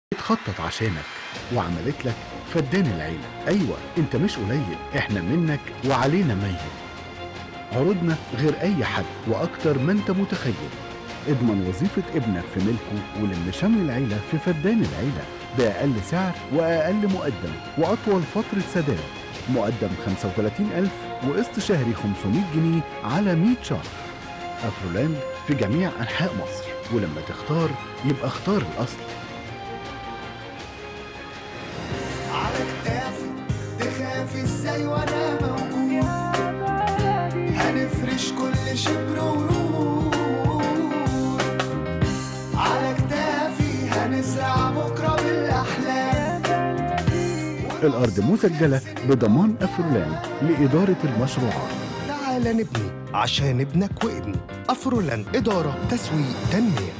اتخطط عشانك وعملت لك فدان العيلة أيوة انت مش قليل احنا منك وعلينا ميت عروضنا غير أي حد وأكتر ما انت متخيل اضمن وظيفة ابنك في ملكه ولم شمل العيلة في فدان العيلة بأقل سعر وأقل مقدم وأطول فترة سداد مقدم 35000 وقسط شهري 500 جنيه على 100 شهر أفرولاند في جميع أنحاء مصر ولما تختار يبقى اختار الأصل على كتافي تخافي ازاي وانا موجود هنفرش كل شبر ورود على كتافي هنزرع بكره بالاحلام الأرض مسجلة بضمان أفرولاند لإدارة المشروعات تعال نبني عشان ابنك وابني افرولاند اداره تسويق تنميه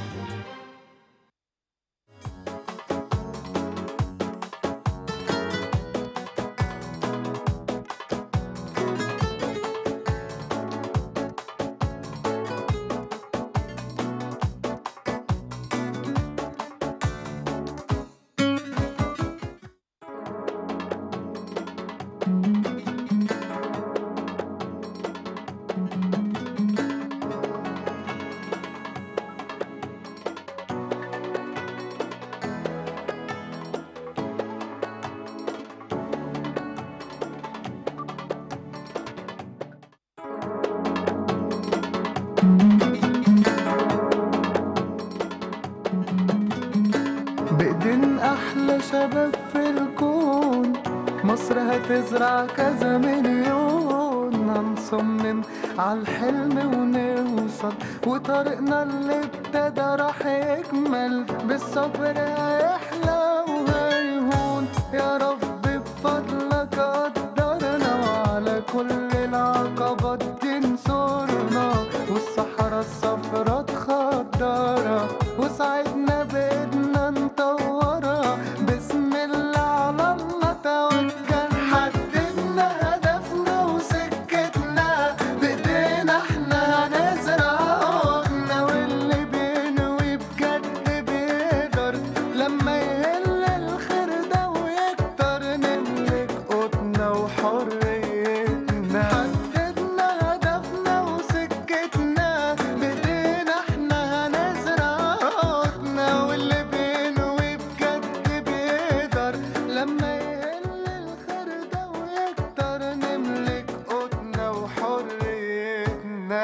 بإيدين أحلى شباب في الكون مصر هتزرع كذا مليون هنصمم عالحلم ونوصل وطريقنا اللي ابتدى راح يكمل بالصبر هيحلى وهيهون يا رب بفضلك قدرنا وعلى كل العقبات تنصرنا والصحراء الصفرا تخضرها وساعدنا بإيدنا نطورها بسم الله على الله توكل حددنا هدفنا وسكتنا بإيدينا احنا هنزرع عودنا واللي بينوي بجد بيقدر لما يهل الخير ده ويكتر نملك قوتنا وحريتنا حددنا هدفنا وسكتنا بإيدينا احنا هنزرع عودنا واللي بينوي بجد بيقدر لما يهل الخير ده ويكتر نملك قوتنا وحريتنا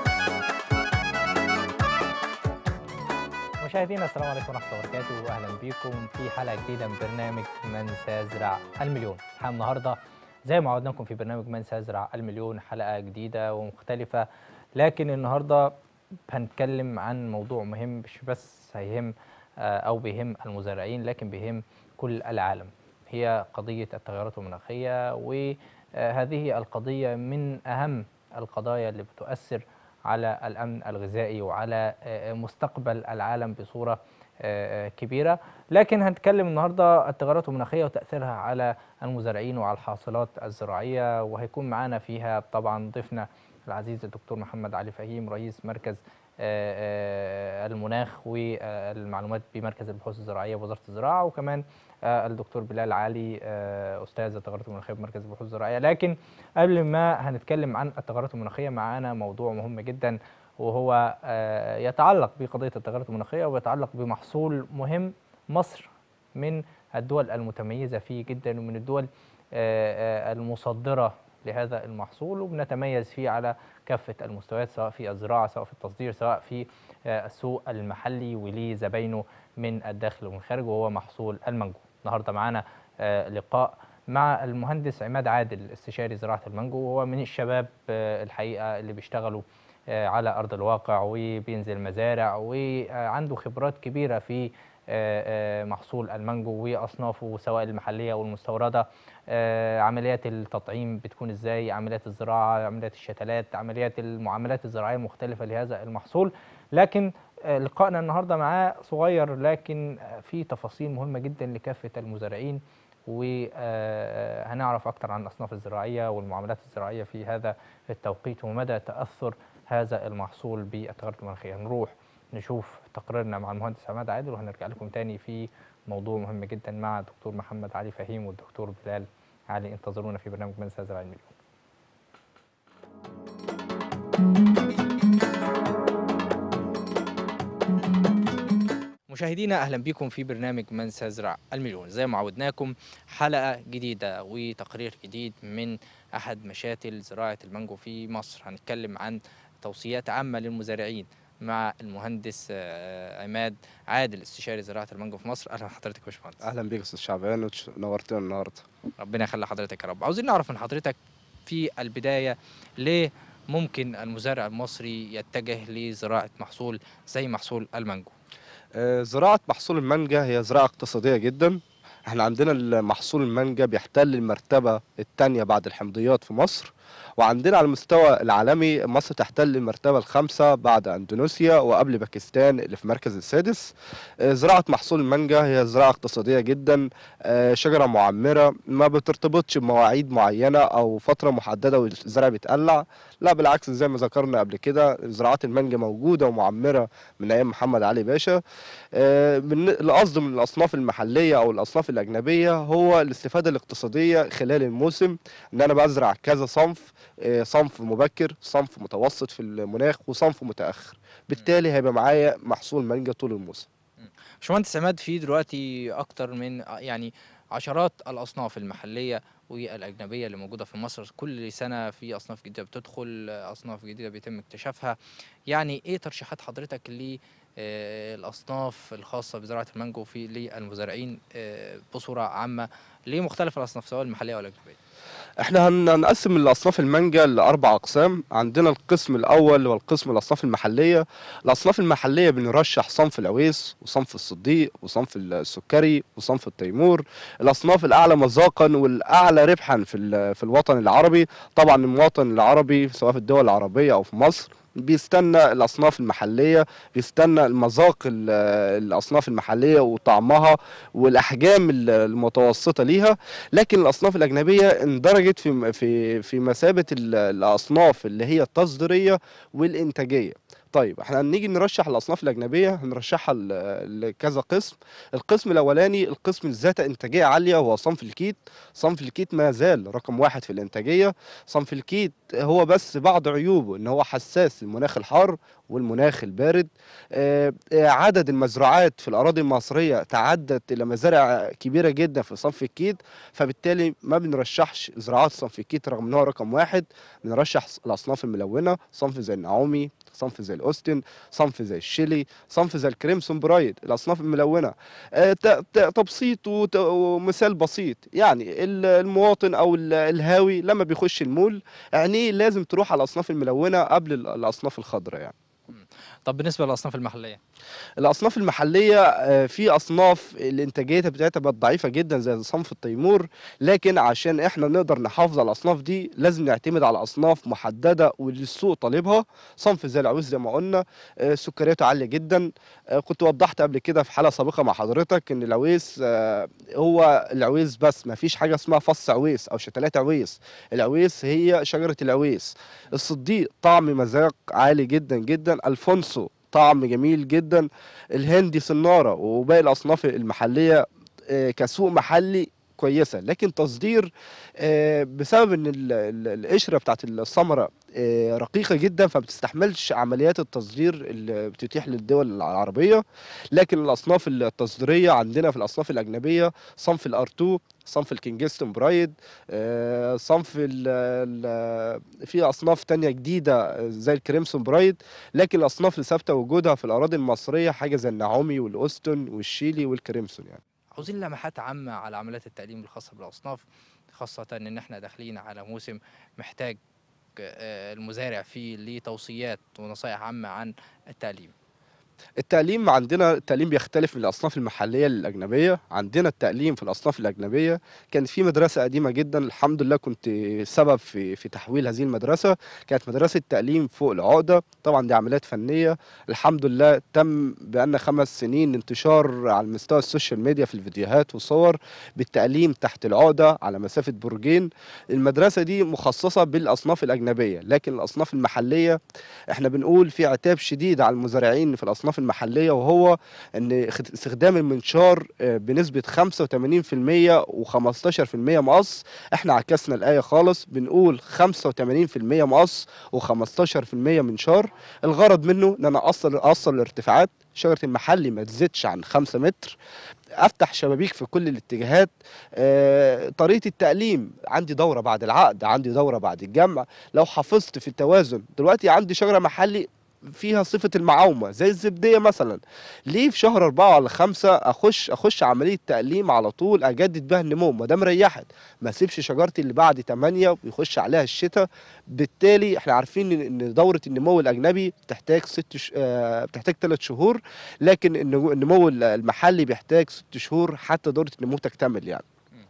مشاهدينا السلام عليكم ورحمه الله وبركاته واهلا بكم في حلقه جديده من برنامج من سيزرع المليون الحلقه النهارده زي ما عودناكم في برنامج من سيزرع المليون حلقه جديده ومختلفه لكن النهارده هنتكلم عن موضوع مهم مش بس هيهم آه، او بيهم المزارعين لكن بيهم كل العالم هي قضيه التغيرات المناخيه وهذه القضيه من اهم القضايا اللي بتؤثر على الامن الغذائي وعلى آه، مستقبل العالم بصوره آه، آه، كبيره لكن هنتكلم النهارده التغيرات المناخيه وتاثيرها على المزارعين وعلى الحاصلات الزراعيه وهيكون معانا فيها طبعا ضيفنا العزيز الدكتور محمد علي فهيم رئيس مركز آه، آه، المناخ والمعلومات بمركز البحوث الزراعيه بوزاره الزراعه وكمان آه، الدكتور بلال علي آه، استاذ التغيرات المناخيه بمركز البحوث الزراعيه لكن قبل ما هنتكلم عن التغيرات المناخيه معانا موضوع مهم جدا وهو آه، يتعلق بقضيه التغيرات المناخيه ويتعلق بمحصول مهم مصر من الدول المتميزه فيه جدا ومن الدول آه، آه، المصدره لهذا المحصول وبنتميز فيه على كافه المستويات سواء في الزراعه سواء في التصدير سواء في آه، السوق المحلي وليه زباينه من الداخل ومن الخارج وهو محصول المانجو النهارده معانا آه، لقاء مع المهندس عماد عادل استشاري زراعه المانجو وهو من الشباب آه، الحقيقه اللي بيشتغلوا آه، على ارض الواقع وبينزل مزارع وعنده خبرات كبيره في آه، آه، محصول المانجو واصنافه سواء المحليه والمستورده آه، عمليات التطعيم بتكون ازاي عمليات الزراعه عمليات الشتلات عمليات المعاملات الزراعية المختلفه لهذا المحصول لكن آه، لقائنا النهارده معاه صغير لكن آه، فيه تفاصيل مهمه جدا لكافه المزارعين وهنعرف اكثر عن الاصناف الزراعيه والمعاملات الزراعيه في هذا التوقيت ومدى تاثر هذا المحصول بالتغيرات المناخيه نروح نشوف تقريرنا مع المهندس عماد عادل وهنرجع لكم تاني في موضوع مهم جدا مع الدكتور محمد علي فهيم والدكتور بلال علي انتظرونا في برنامج من سيزرع المليون مشاهدينا اهلا بكم في برنامج من سيزرع المليون زي ما عودناكم حلقه جديده وتقرير جديد من احد مشاتل زراعه المانجو في مصر هنتكلم عن توصيات عامه للمزارعين مع المهندس آه، عماد عادل استشاري زراعه المانجو في مصر اهلا بحضرتك يا باشمهندس اهلا بيك يا استاذ شعبان وتش- نورتنا النهارده ربنا يخلي حضرتك يا رب عاوزين نعرف من حضرتك في البدايه ليه ممكن المزارع المصري يتجه لزراعه محصول زي محصول المانجو آه، زراعه محصول المانجا هي زراعه اقتصاديه جدا احنا عندنا محصول المانجا بيحتل المرتبه الثانيه بعد الحمضيات في مصر وعندنا على المستوى العالمي مصر تحتل المرتبة الخامسة بعد أندونيسيا وقبل باكستان اللي في المركز السادس آه، زراعة محصول المانجا هي زراعة اقتصادية جدا آه، شجرة معمرة ما بترتبطش بمواعيد معينة أو فترة محددة والزرع بيتقلع لا بالعكس زي ما ذكرنا قبل كده زراعات المانجا موجودة ومعمرة من أيام محمد علي باشا آه، من- القصد من الأصناف المحلية أو الأصناف الأجنبية هو الاستفادة الاقتصادية خلال الموسم إن أنا بزرع كذا صنف آه، صنف مبكر صنف متوسط في المناخ وصنف متأخر بالتالي هيبقى معايا محصول مانجا طول الموسم باشمهندس عماد في دلوقتي اكتر من يعني عشرات الاصناف المحليه والاجنبيه اللي موجوده في مصر كل سنه في اصناف جديده بتدخل اصناف جديده بيتم اكتشافها يعني ايه ترشيحات حضرتك للاصناف الخاصه بزراعه المانجو في للمزارعين آه، بصوره عامه لمختلف الاصناف سواء المحليه او الاجنبيه احنا هن- هنقسم الاصناف المانجا لاربع اقسام عندنا القسم الاول والقسم الاصناف المحليه الاصناف المحليه بنرشح صنف العويس وصنف الصديق وصنف السكري وصنف التيمور الاصناف الاعلى مذاقا والاعلى ربحا في ال- في الوطن العربي طبعا المواطن العربي سواء في الدول العربيه او في مصر بيستنى الاصناف المحليه بيستنى المذاق ال- الاصناف المحليه وطعمها والاحجام ال- المتوسطه ليها لكن الاصناف الاجنبيه اندرجت في في في مثابه ال- الاصناف اللي هي التصديريه والانتاجيه طيب احنا هنيجي نرشح الاصناف الاجنبيه هنرشحها ل- لكذا قسم القسم الاولاني القسم ذات انتاجيه عاليه هو صنف الكيت صنف الكيت ما زال رقم واحد في الانتاجيه صنف الكيت هو بس بعض عيوبه ان هو حساس للمناخ الحار والمناخ البارد آه، آه، عدد المزروعات في الاراضي المصريه تعدت الى مزارع كبيره جدا في صنف الكيت فبالتالي ما بنرشحش زراعات صنف الكيت رغم ان هو رقم واحد بنرشح الاصناف الملونه صنف زي النعومي صنف زي الاوستن صنف زي الشيلي صنف زي الكريمسون برايد الاصناف الملونه آه، ت- ت- تبسيط وت- ومثال بسيط يعني ال- المواطن او ال- الهاوي لما بيخش المول عينيه لازم تروح على الاصناف الملونه قبل ال- الاصناف الخضراء يعني طب بالنسبه للاصناف المحليه الاصناف المحليه آه، في اصناف الانتاجيه بتاعتها بقت ضعيفه جدا زي صنف التيمور لكن عشان احنا نقدر نحافظ على الاصناف دي لازم نعتمد على اصناف محدده واللي السوق طالبها صنف زي العويس زي ما قلنا آه، سكرياته عاليه جدا آه، كنت وضحت قبل كده في حلقه سابقه مع حضرتك ان العويس آه، هو العويس بس ما فيش حاجه اسمها فص عويس او شتلات عويس العويس هي شجره العويس الصديق طعم مذاق عالي جدا جدا الفونسو طعم جميل جدا الهندي سناره وباقي الاصناف المحليه آه، كسوق محلي كويسه لكن تصدير آه، بسبب ان ال- ال- القشره بتاعت الثمره آه، رقيقه جدا فما بتستحملش عمليات التصدير اللي بتتيح للدول العربيه لكن الاصناف التصديريه عندنا في الاصناف الاجنبيه صنف الار 2 صنف الكينجستون برايد آه، صنف ال ال في اصناف تانية جديده زي الكريمسون برايد لكن الاصناف اللي ثابته وجودها في الاراضي المصريه حاجه زي النعومي والاوستون والشيلي والكريمسون يعني عاوزين لمحات عامة على عمليات التقليم الخاصة بالأصناف خاصة إن إحنا داخلين على موسم محتاج آه، المزارع فيه لتوصيات ونصائح عامة عن التقليم التقليم عندنا التقليم بيختلف من الاصناف المحليه للاجنبيه عندنا التقليم في الاصناف الاجنبيه كان في مدرسه قديمه جدا الحمد لله كنت سبب في في تحويل هذه المدرسه كانت مدرسه تقليم فوق العقده طبعا دي عمليات فنيه الحمد لله تم بقالنا خمس سنين انتشار على مستوى السوشيال ميديا في الفيديوهات والصور بالتقليم تحت العقده على مسافه برجين المدرسه دي مخصصه بالاصناف الاجنبيه لكن الاصناف المحليه احنا بنقول في عتاب شديد على المزارعين في الاصناف الاصناف المحليه وهو ان اخت- استخدام المنشار آه، بنسبه 85% و15% مقص احنا عكسنا الايه خالص بنقول 85% مقص و15% منشار الغرض منه ان انا اقصر اقصر الارتفاعات شجره المحلي ما تزيدش عن 5 متر افتح شبابيك في كل الاتجاهات آه، طريقه التأليم عندي دوره بعد العقد عندي دوره بعد الجمع لو حافظت في التوازن دلوقتي عندي شجره محلي فيها صفة المعاومة زي الزبدية مثلا ليه في شهر أربعة ولا خمسة أخش أخش عملية تأليم على طول أجدد بها النمو ما دام ريحت ما أسيبش شجرتي اللي بعد 8 ويخش عليها الشتاء بالتالي احنا عارفين إن- إن دورة النمو الأجنبي بتحتاج ست ش... آه، بتحتاج ثلاث شهور لكن النمو النمو المحلي بيحتاج ست شهور حتى دورة النمو تكتمل يعني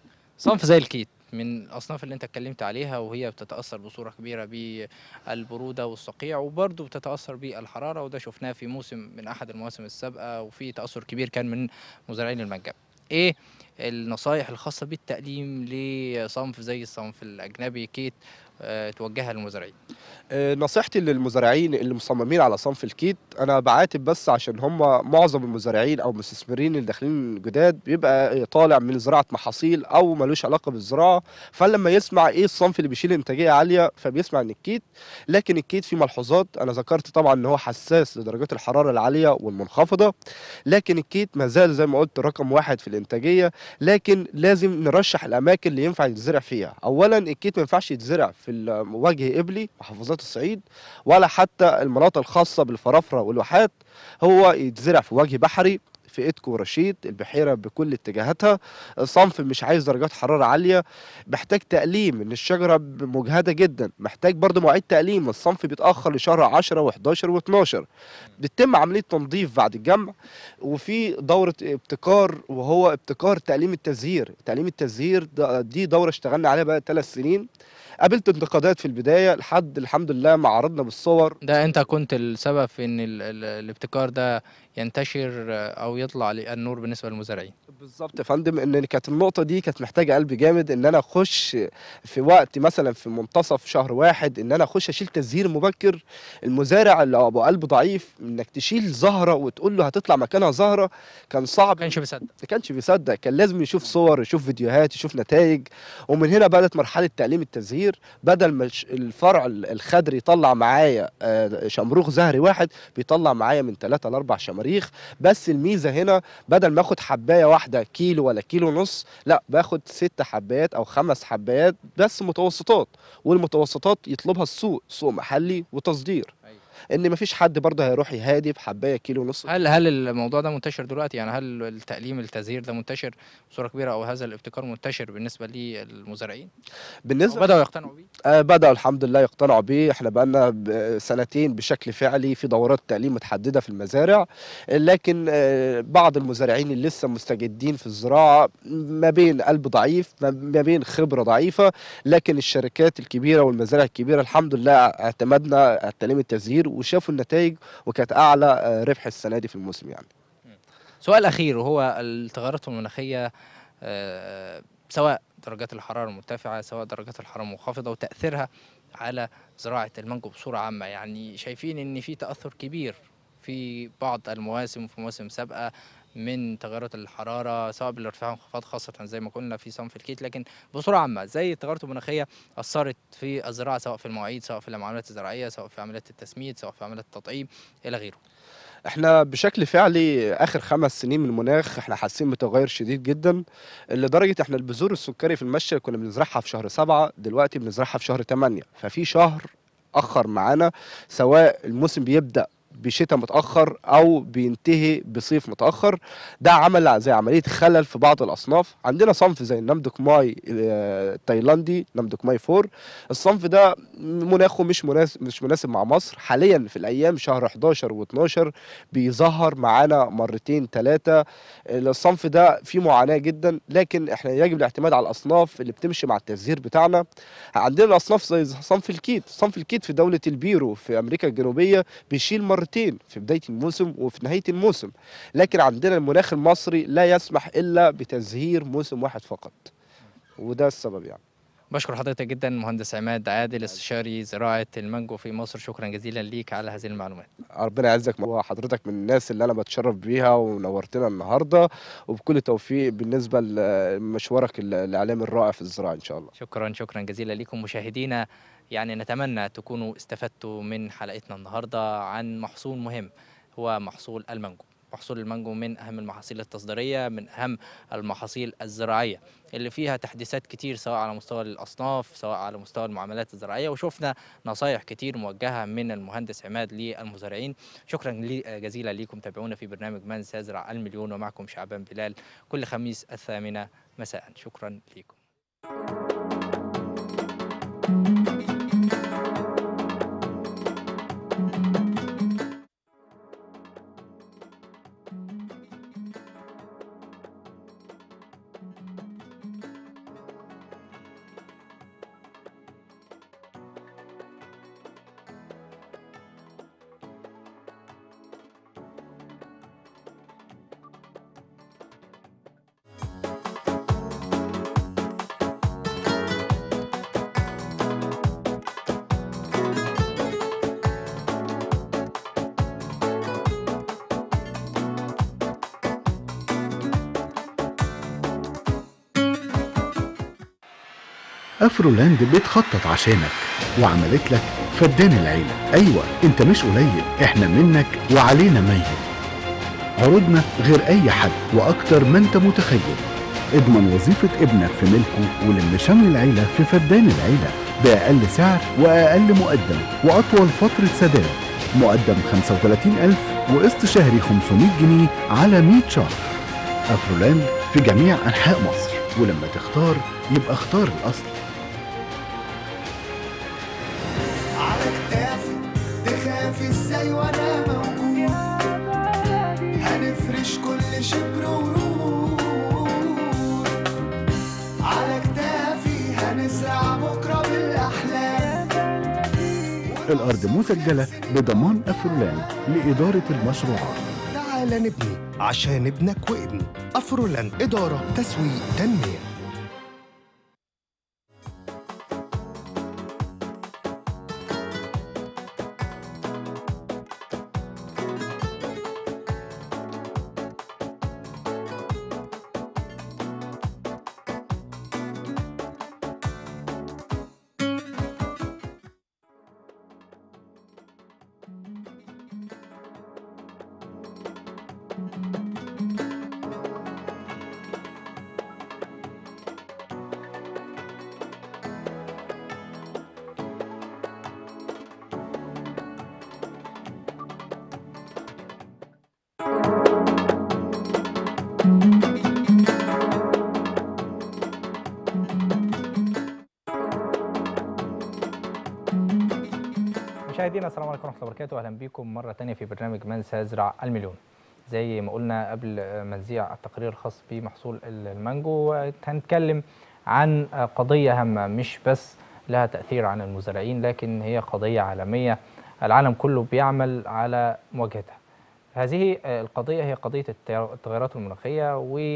صنف زي الكيت من الاصناف اللي انت اتكلمت عليها وهي بتتاثر بصوره كبيره بالبروده والصقيع وبرضه بتتاثر بالحراره وده شفناه في موسم من احد المواسم السابقه وفي تاثر كبير كان من مزارعين المانجا ايه النصائح الخاصه بالتقليم لصنف زي الصنف الاجنبي كيت آه، توجهها للمزارعين آه، نصيحتي للمزارعين اللي مصممين على صنف الكيت انا بعاتب بس عشان هم معظم المزارعين او المستثمرين اللي داخلين جداد بيبقى طالع من زراعه محاصيل او ملوش علاقه بالزراعه فلما يسمع ايه الصنف اللي بيشيل انتاجيه عاليه فبيسمع ان الكيت لكن الكيت فيه ملحوظات انا ذكرت طبعا ان هو حساس لدرجات الحراره العاليه والمنخفضه لكن الكيت ما زال زي ما قلت رقم واحد في الانتاجيه لكن لازم نرشح الاماكن اللي ينفع يتزرع فيها اولا الكيت ما ينفعش يتزرع في ال- وجه قبلي محافظات الصعيد ولا حتى المناطق الخاصه بالفرافره والواحات هو يتزرع في وجه بحري في إيدكو ورشيد البحيرة بكل اتجاهاتها صنف مش عايز درجات حرارة عالية محتاج تأليم إن الشجرة مجهدة جدا محتاج برضو مواعيد تأليم الصنف بيتأخر لشهر 10 و11 و12 بتتم عملية تنظيف بعد الجمع وفي دورة ابتكار وهو ابتكار تأليم التزهير تأليم التزهير ده- دي دورة اشتغلنا عليها بقى ثلاث سنين قابلت انتقادات في البداية لحد الحمد لله ما عرضنا بالصور ده انت كنت السبب في ان ال- ال- الابتكار ده ينتشر آه، او يطلع للنور بالنسبه للمزارعين بالظبط يا فندم ان كانت النقطه دي كانت محتاجه قلب جامد ان انا اخش في وقت مثلا في منتصف شهر واحد ان انا اخش اشيل تزهير مبكر المزارع اللي ابو قلب ضعيف انك تشيل زهره وتقول له هتطلع مكانها زهره كان صعب ما كانش بيصدق ما كانش بيصدق كان لازم يشوف صور يشوف فيديوهات يشوف نتائج ومن هنا بدات مرحله تعليم التزهير بدل ما الش- الفرع ال- الخضري يطلع معايا آه، شمروخ زهري واحد بيطلع معايا من ثلاثة لأربع شماريخ بس الميزه هنا بدل ما اخد حبايه واحده كيلو ولا كيلو ونص لا باخد ست حبايات او خمس حبايات بس متوسطات والمتوسطات يطلبها السوق سوق محلي وتصدير أيوة. ان مفيش حد برضه هيروح يهادي بحبايه كيلو ونص هل هل الموضوع ده منتشر دلوقتي يعني هل التأليم التزهير ده منتشر بصوره كبيره او هذا الابتكار منتشر بالنسبه للمزارعين بالنسبه وبداوا يقتنعوا بيه آه، بدأوا الحمد لله يقتنعوا بيه احنا بقالنا ب- سنتين بشكل فعلي في دورات تعليم متحددة في المزارع لكن آه، بعض المزارعين اللي لسه مستجدين في الزراعة ما بين قلب ضعيف ما ما بين خبرة ضعيفة لكن الشركات الكبيرة والمزارع الكبيرة الحمد لله اعتمدنا على التعليم التزهير وشافوا النتائج وكانت أعلى آه، ربح السنة دي في الموسم يعني سؤال اخير وهو التغيرات المناخيه آه، سواء درجات الحراره المرتفعه سواء درجات الحراره المنخفضه وتاثيرها على زراعه المانجو بصوره عامه يعني شايفين ان في تاثر كبير في بعض المواسم وفي مواسم سابقه من تغيرات الحراره سواء بالارتفاع والانخفاض خاصه زي ما قلنا في صنف الكيت لكن بصوره عامه زي التغيرات المناخيه اثرت في الزراعه سواء في المواعيد سواء في العمليات الزراعيه سواء في عمليات التسميد سواء في عمليات التطعيم الى غيره احنا بشكل فعلي اخر خمس سنين من المناخ احنا حاسين بتغير شديد جدا لدرجه احنا البذور السكري في المشي كنا بنزرعها في شهر سبعة دلوقتي بنزرعها في شهر تمانية ففي شهر اخر معانا سواء الموسم بيبدا بشتاء متاخر او بينتهي بصيف متاخر ده عمل زي عمليه خلل في بعض الاصناف عندنا صنف زي النمدك ماي آه، التايلاندي نمدك ماي 4 الصنف ده مناخه مش مناسب مش مناسب مع مصر حاليا في الايام شهر 11 و12 بيظهر معانا مرتين ثلاثه الصنف ده فيه معاناه جدا لكن احنا يجب الاعتماد على الاصناف اللي بتمشي مع التزهير بتاعنا عندنا اصناف زي صنف الكيت صنف الكيت في دوله البيرو في امريكا الجنوبيه بيشيل مرتين في بدايه الموسم وفي نهايه الموسم لكن عندنا المناخ المصري لا يسمح الا بتزهير موسم واحد فقط وده السبب يعني بشكر حضرتك جدا مهندس عماد عادل استشاري زراعه المانجو في مصر شكرا جزيلا ليك على هذه المعلومات ربنا يعزك وحضرتك من الناس اللي انا بتشرف بيها ونورتنا النهارده وبكل توفيق بالنسبه لمشوارك الاعلامي الرائع في الزراعه ان شاء الله شكرا شكرا جزيلا لكم مشاهدينا يعني نتمنى تكونوا استفدتوا من حلقتنا النهارده عن محصول مهم هو محصول المانجو محصول المانجو من اهم المحاصيل التصديريه من اهم المحاصيل الزراعيه اللي فيها تحديثات كتير سواء على مستوى الاصناف سواء على مستوى المعاملات الزراعيه وشفنا نصايح كتير موجهه من المهندس عماد للمزارعين شكرا لي- جزيلا ليكم تابعونا في برنامج من سيزرع المليون ومعكم شعبان بلال كل خميس الثامنه مساء شكرا لكم افرولاند بتخطط عشانك وعملت لك فدان العيلة ايوه انت مش قليل احنا منك وعلينا ميت عروضنا غير اي حد واكتر ما انت متخيل اضمن وظيفة ابنك في ملكه ولم شمل العيلة في فدان العيلة بأقل سعر وأقل مقدم وأطول فترة سداد مقدم 35000 وقسط شهري 500 جنيه على 100 شهر أفرولاند في جميع أنحاء مصر ولما تختار يبقى اختار الأصل على كتافي تخافي ازاي وانا موجود هنفرش كل شبر ورود على كتافي هنزرع بكره بالاحلام الأرض مسجلة بضمان أفرولاند لإدارة المشروعات تعال نبني عشان ابنك وابني أفرولاند إدارة تسويق تنمية مشاهدينا السلام عليكم ورحمه الله وبركاته اهلا بكم مره تانية في برنامج من سيزرع المليون زي ما قلنا قبل ما نذيع التقرير الخاص بمحصول المانجو هنتكلم عن قضيه هامه مش بس لها تاثير عن المزارعين لكن هي قضيه عالميه العالم كله بيعمل على مواجهتها هذه القضيه هي قضيه التغيرات المناخيه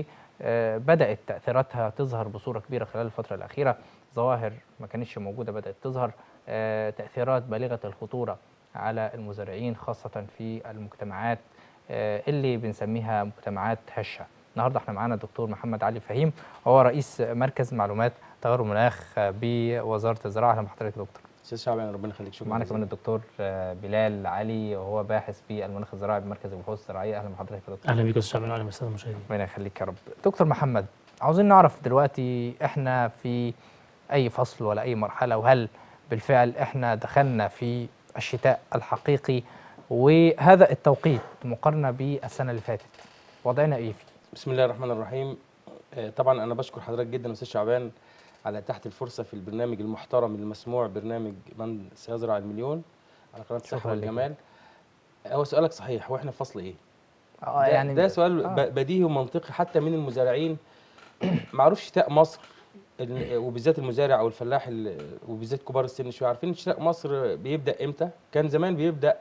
وبدات تاثيراتها تظهر بصوره كبيره خلال الفتره الاخيره ظواهر ما كانتش موجوده بدات تظهر آه، تأثيرات بالغة الخطورة على المزارعين خاصة في المجتمعات آه، اللي بنسميها مجتمعات هشة النهارده احنا معانا الدكتور محمد علي فهيم وهو رئيس مركز معلومات تغير المناخ آه، بوزارة الزراعة اهلا بحضرتك يا دكتور استاذ شعبان ربنا يخليك شكرا معانا جزيلا. كمان الدكتور آه، بلال علي وهو باحث في المناخ الزراعي بمركز البحوث الزراعية اهلا بحضرتك يا دكتور اهلا بيك يا استاذ شعبان واهلا بالساده المشاهدين ربنا يخليك يا رب دكتور محمد عاوزين نعرف دلوقتي احنا في اي فصل ولا اي مرحله وهل بالفعل احنا دخلنا في الشتاء الحقيقي وهذا التوقيت مقارنه بالسنه اللي فاتت وضعنا ايه فيه بسم الله الرحمن الرحيم آه، طبعا انا بشكر حضرتك جدا استاذ شعبان على تحت الفرصه في البرنامج المحترم المسموع برنامج من سيزرع المليون على قناه الصحه شكراً لك. والجمال هو سؤالك صحيح هو احنا في فصل ايه اه ده, يعني ده سؤال آه. ب- بديهي ومنطقي حتى من المزارعين معروف شتاء مصر ال- وبالذات المزارع او الفلاح ال- وبالذات كبار السن شويه عارفين شتاء مصر بيبدا امتى كان زمان بيبدا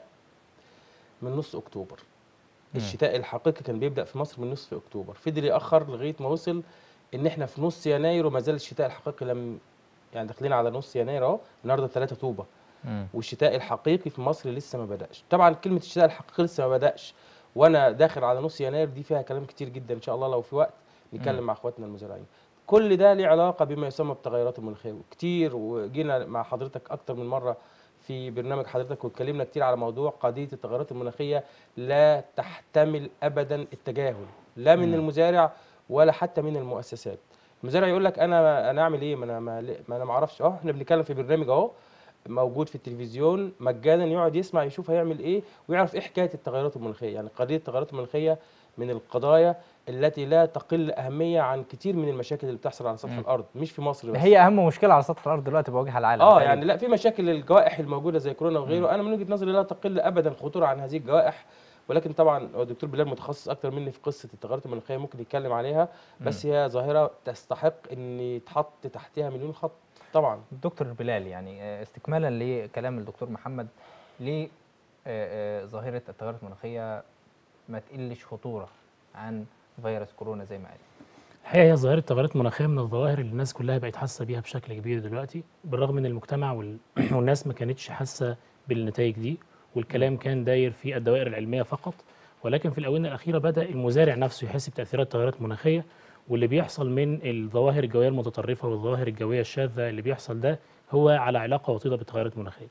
من نص اكتوبر مم. الشتاء الحقيقي كان بيبدا في مصر من نصف اكتوبر فضل ياخر لغايه ما وصل ان احنا في نص يناير وما زال الشتاء الحقيقي لم يعني داخلين على نص يناير اهو النهارده 3 طوبه مم. والشتاء الحقيقي في مصر لسه ما بدأش طبعا كلمة الشتاء الحقيقي لسه ما بدأش وانا داخل على نص يناير دي فيها كلام كتير جدا ان شاء الله لو في وقت نتكلم مع اخواتنا المزارعين كل ده ليه علاقة بما يسمى بالتغيرات المناخية كتير وجينا مع حضرتك اكتر من مرة في برنامج حضرتك واتكلمنا كتير على موضوع قضية التغيرات المناخية لا تحتمل ابدا التجاهل لا من مم. المزارع ولا حتى من المؤسسات المزارع يقول لك انا انا اعمل ايه ما انا ما ما انا ما اعرفش اه احنا بنتكلم في برنامج اهو موجود في التلفزيون مجانا يقعد يسمع يشوف هيعمل ايه ويعرف ايه حكايه التغيرات المناخيه يعني قضيه التغيرات المناخيه من القضايا التي لا تقل اهميه عن كتير من المشاكل اللي بتحصل على سطح مم. الارض مش في مصر بس هي اهم مشكله على سطح الارض دلوقتي بواجهها العالم اه تقريباً. يعني لا في مشاكل الجوائح الموجوده زي كورونا وغيره انا من وجهه نظري لا تقل ابدا خطوره عن هذه الجوائح ولكن طبعا هو الدكتور بلال متخصص اكتر مني في قصه التغيرات المناخيه ممكن يتكلم عليها بس هي ظاهره تستحق ان يتحط تحتها مليون خط طبعا دكتور بلال يعني آه، استكمالا لكلام الدكتور محمد ليه آه، آه، ظاهره التغيرات المناخيه ما تقلش خطوره عن فيروس كورونا زي ما قال الحقيقه هي ظاهره التغيرات المناخيه من الظواهر اللي الناس كلها بقت حاسه بيها بشكل كبير دلوقتي بالرغم ان المجتمع وال... والناس ما كانتش حاسه بالنتائج دي والكلام كان داير في الدوائر العلميه فقط ولكن في الاونه الاخيره بدا المزارع نفسه يحس بتاثيرات التغيرات المناخيه واللي بيحصل من الظواهر الجويه المتطرفه والظواهر الجويه الشاذه اللي بيحصل ده هو على علاقه وطيده بالتغيرات المناخيه.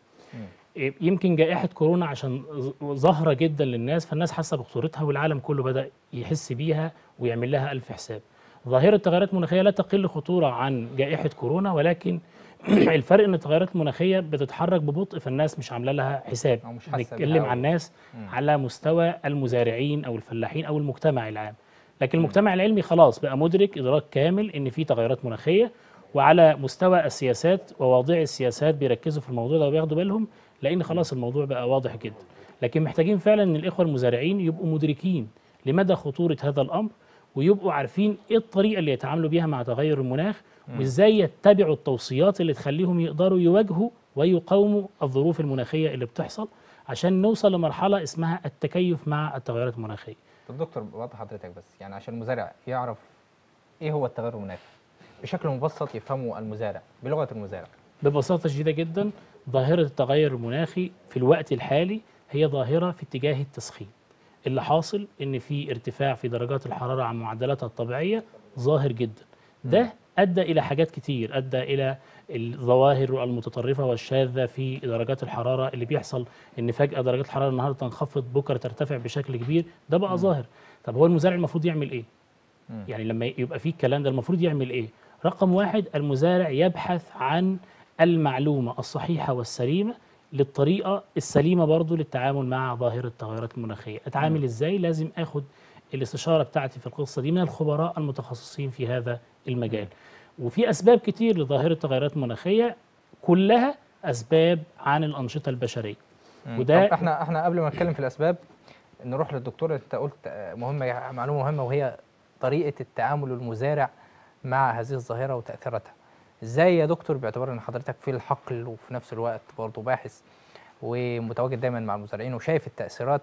يمكن جائحه كورونا عشان ظ- ظاهره جدا للناس فالناس حاسه بخطورتها والعالم كله بدا يحس بيها ويعمل لها الف حساب. ظاهره التغيرات المناخيه لا تقل خطوره عن جائحه كورونا ولكن الفرق ان التغيرات المناخيه بتتحرك ببطء فالناس مش عامله لها حساب. أو مش حاسة بيها نتكلم أوي. عن ناس مم. على مستوى المزارعين او الفلاحين او المجتمع العام. لكن المجتمع العلمي خلاص بقى مدرك ادراك كامل ان في تغيرات مناخيه وعلى مستوى السياسات وواضعي السياسات بيركزوا في الموضوع ده وبياخدوا بالهم لان خلاص الموضوع بقى واضح جدا لكن محتاجين فعلا ان الاخوه المزارعين يبقوا مدركين لمدى خطوره هذا الامر ويبقوا عارفين ايه الطريقه اللي يتعاملوا بيها مع تغير المناخ وازاي يتبعوا التوصيات اللي تخليهم يقدروا يواجهوا ويقاوموا الظروف المناخيه اللي بتحصل عشان نوصل لمرحله اسمها التكيف مع التغيرات المناخيه طب دكتور واضح حضرتك بس يعني عشان المزارع يعرف ايه هو التغير المناخي بشكل مبسط يفهمه المزارع بلغه المزارع ببساطة شديدة جدا ظاهرة التغير المناخي في الوقت الحالي هي ظاهرة في اتجاه التسخين اللي حاصل ان في ارتفاع في درجات الحرارة عن معدلاتها الطبيعية ظاهر جدا ده ادى الى حاجات كتير ادى الى الظواهر المتطرفة والشاذة في درجات الحرارة اللي بيحصل ان فجأة درجات الحرارة النهاردة تنخفض بكرة ترتفع بشكل كبير ده بقى ظاهر طب هو المزارع المفروض يعمل ايه مم. يعني لما يبقى في الكلام ده المفروض يعمل ايه رقم واحد المزارع يبحث عن المعلومة الصحيحة والسليمة للطريقة السليمة برضو للتعامل مع ظاهرة التغيرات المناخية أتعامل إزاي لازم أخد الاستشارة بتاعتي في القصة دي من الخبراء المتخصصين في هذا المجال وفي أسباب كتير لظاهرة التغيرات المناخية كلها أسباب عن الأنشطة البشرية مم. وده- طب احنا احنا قبل ما نتكلم في الاسباب نروح للدكتور انت قلت آه، مهمه معلومه مهمه وهي طريقه التعامل المزارع مع هذه الظاهره وتاثيراتها ازاي يا دكتور باعتبار ان حضرتك في الحقل وفي نفس الوقت برضه باحث ومتواجد دايما مع المزارعين وشايف التاثيرات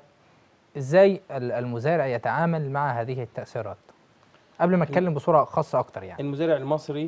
ازاي ال- المزارع يتعامل مع هذه التاثيرات قبل ما اتكلم بصوره خاصه اكتر يعني المزارع المصري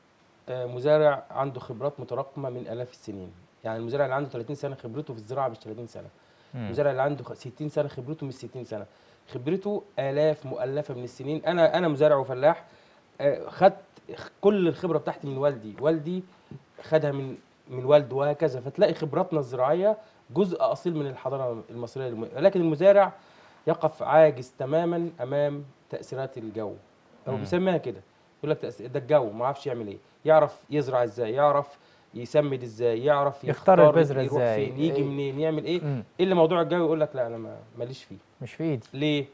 آه، مزارع عنده خبرات متراكمه من الاف السنين يعني المزارع اللي عنده 30 سنه خبرته في الزراعه مش 30 سنه مم. المزارع اللي عنده خ- 60 سنه خبرته مش 60 سنه خبرته الاف مؤلفه من السنين انا انا مزارع وفلاح آه، خدت خ- كل الخبره بتاعتي من والدي والدي خدها من من والده وهكذا فتلاقي خبراتنا الزراعيه جزء اصيل من الحضاره المصريه الم- لكن المزارع يقف عاجز تماما امام تاثيرات الجو هو مم. بيسميها كده يقول لك تأثير- ده الجو ما يعرفش يعمل ايه يعرف يزرع ازاي يعرف يسمد ازاي يعرف يختار البذرة يروح إزاي، فين يجي إيه. منين يعمل ايه مم. ايه اللي موضوع الجو يقول لك لا انا ما- ماليش فيه مش في ايدي ليه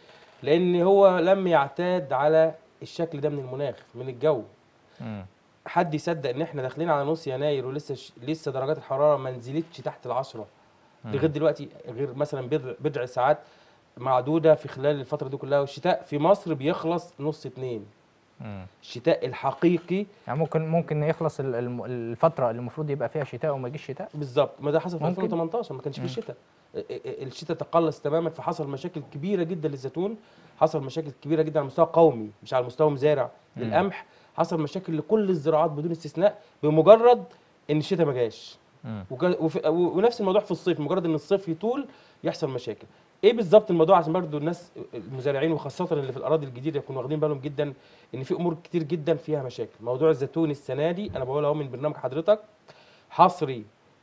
لان هو لم يعتاد على الشكل ده من المناخ من الجو مم. حد يصدق ان احنا داخلين على نص يناير ولسه ش... لسه درجات الحراره ما نزلتش تحت العشرة لغايه دلوقتي غير مثلا بضع بضع ساعات معدوده في خلال الفتره دي كلها والشتاء في مصر بيخلص نص اتنين مم. الشتاء الحقيقي يعني ممكن ممكن يخلص ال- الم- الفتره اللي المفروض يبقى فيها شتاء وما يجيش شتاء بالظبط ما ده حصل في ممكن. 2018 ما كانش فيه مم. شتاء ا- ا- الشتاء تقلص تماما فحصل مشاكل كبيره جدا للزيتون حصل مشاكل كبيره جدا على مستوى قومي مش على مستوى مزارع مم. للقمح حصل مشاكل لكل الزراعات بدون استثناء بمجرد ان الشتاء ما جاش مم. وك- وف- و- ونفس الموضوع في الصيف مجرد ان الصيف يطول يحصل مشاكل ايه بالظبط الموضوع عشان برضو الناس المزارعين وخاصه اللي في الاراضي الجديده يكونوا واخدين بالهم جدا ان في امور كتير جدا فيها مشاكل موضوع الزيتون السنه دي انا بقول اهو من برنامج حضرتك حصري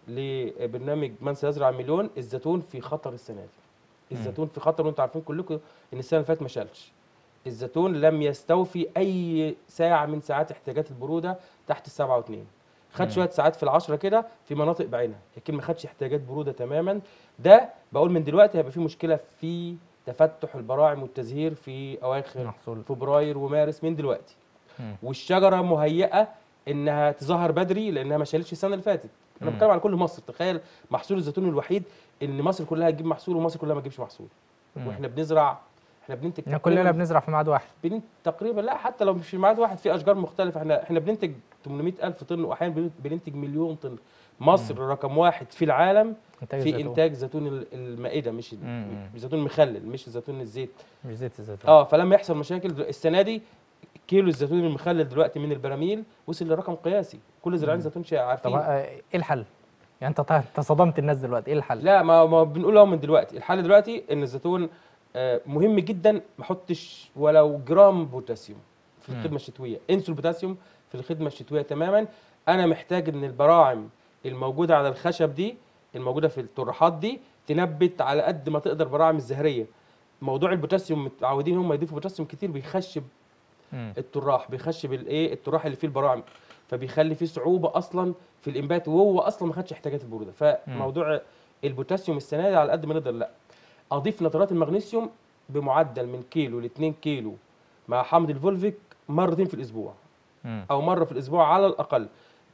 لبرنامج من سيزرع مليون الزيتون في خطر السنه دي الزيتون في خطر وانتم عارفين كلكم ان السنه اللي فاتت ما شالش الزيتون لم يستوفي اي ساعه من ساعات احتياجات البروده تحت السبعة واتنين خد شويه ساعات في العشرة كده في مناطق بعينها لكن ما خدش احتياجات بروده تماما ده بقول من دلوقتي هيبقى في مشكله في تفتح البراعم والتزهير في اواخر محصول فبراير ومارس من دلوقتي مم. والشجره مهيئه انها تظهر بدري لانها ما شالتش السنه اللي فاتت انا مم. بتكلم على كل مصر تخيل محصول الزيتون الوحيد ان مصر كلها تجيب محصول ومصر كلها ما تجيبش محصول مم. واحنا بنزرع احنا بننتج احنا تقريباً كلنا بنزرع في ميعاد واحد بننتج تقريبا لا حتى لو مش في ميعاد واحد في اشجار مختلفه احنا احنا بننتج 800 الف طن واحيانا بن- بننتج مليون طن مصر رقم واحد في العالم انتاج في الزيتون. انتاج زيتون ال- المائده مش ال- مم. زيتون مخلل مش زيتون الزيت مش زيت الزيتون اه فلما يحصل مشاكل دل- السنه دي كيلو الزيتون المخلل دلوقتي من البراميل وصل لرقم قياسي كل زراعين زيتون شيء طب عارفين آه، ايه الحل؟ يعني انت انت صدمت الناس دلوقتي ايه الحل؟ لا ما ما بنقول اهو من دلوقتي الحل دلوقتي ان الزيتون آه، مهم جدا ما احطش ولو جرام بوتاسيوم في مم. الخدمه الشتويه انسوا البوتاسيوم في الخدمه الشتويه تماما انا محتاج ان البراعم الموجوده على الخشب دي الموجوده في الطروحات دي تنبت على قد ما تقدر براعم الزهريه موضوع البوتاسيوم متعودين هم يضيفوا بوتاسيوم كتير بيخشب مم. الطراح بيخشب الايه الطراح اللي فيه البراعم فبيخلي فيه صعوبه اصلا في الانبات وهو اصلا ما خدش احتياجات البروده فموضوع البوتاسيوم السنه دي على قد ما نقدر لا اضيف نترات المغنيسيوم بمعدل من كيلو ل 2 كيلو مع حمض الفولفيك مرتين في الاسبوع مم. او مره في الاسبوع على الاقل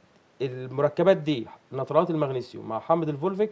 المركبات دي نترات المغنيسيوم مع حمض الفولفيك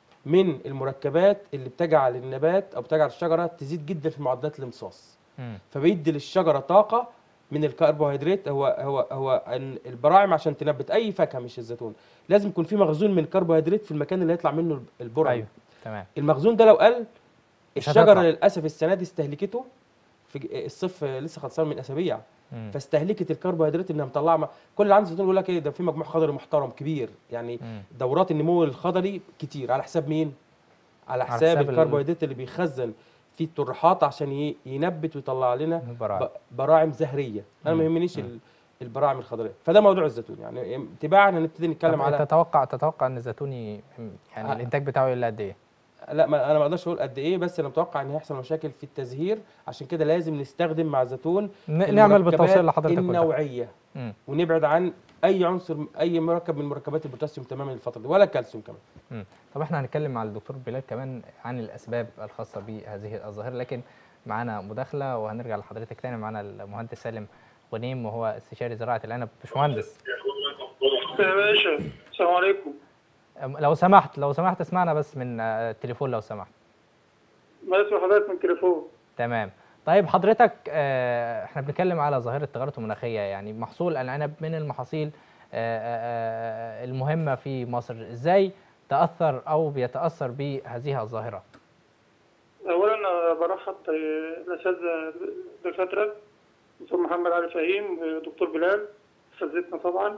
من المركبات اللي بتجعل النبات او بتجعل الشجره تزيد جدا في معدلات الامتصاص مم. فبيدي للشجره طاقه من الكربوهيدرات هو هو هو إن البراعم عشان تنبت اي فاكهه مش الزيتون لازم يكون في مخزون من الكربوهيدرات في المكان اللي هيطلع منه البرعم ايوه تمام المخزون ده لو قل مش الشجره هتطلع. للاسف السنه دي استهلكته في ج- الصيف لسه خلصان من اسابيع مم. فاستهلكت الكربوهيدرات انها مطلعه م- كل اللي عنده زيتون يقول لك ايه ده في مجموع خضري محترم كبير يعني مم. دورات النمو الخضري كتير على حساب مين؟ على على حساب حساب ال- الكربوهيدرات اللي بيخزن في الطروحات عشان ي- ينبت ويطلع لنا البراعم. ب- براعم زهريه انا ما مم. يهمنيش ال- البراعم الخضريه فده موضوع الزيتون يعني تباعا هنبتدي نتكلم طب على تتوقع تتوقع ان الزيتون ي- يعني آه. الانتاج بتاعه يقل قد ايه؟ لا ما انا ما اقدرش اقول قد ايه بس انا متوقع ان هيحصل مشاكل في التزهير عشان كده لازم نستخدم مع الزيتون ن- نعمل المركبات بالتوصيل اللي حضرتك قلتها النوعيه مم. ونبعد عن اي عنصر اي مركب من مركبات البوتاسيوم تماما الفتره دي ولا الكالسيوم كمان مم. طب احنا هنتكلم مع الدكتور بلال كمان عن الاسباب الخاصه بهذه الظاهره لكن معانا مداخله وهنرجع لحضرتك تاني معانا المهندس سالم غنيم وهو استشاري زراعه العنب باشمهندس يا باشا السلام عليكم أم- لو سمحت لو سمحت اسمعنا بس من آه، التليفون لو سمحت بسمع حضرتك من التليفون تمام طيب حضرتك آه، احنا بنتكلم على ظاهره التغيرات المناخيه يعني محصول العنب من المحاصيل آه، آه، آه، المهمه في مصر ازاي تاثر او بيتاثر بهذه الظاهره اولا أنا برحب بالاساتذه الدكاتره دكتور محمد علي فهيم ودكتور بلال اساتذتنا طبعا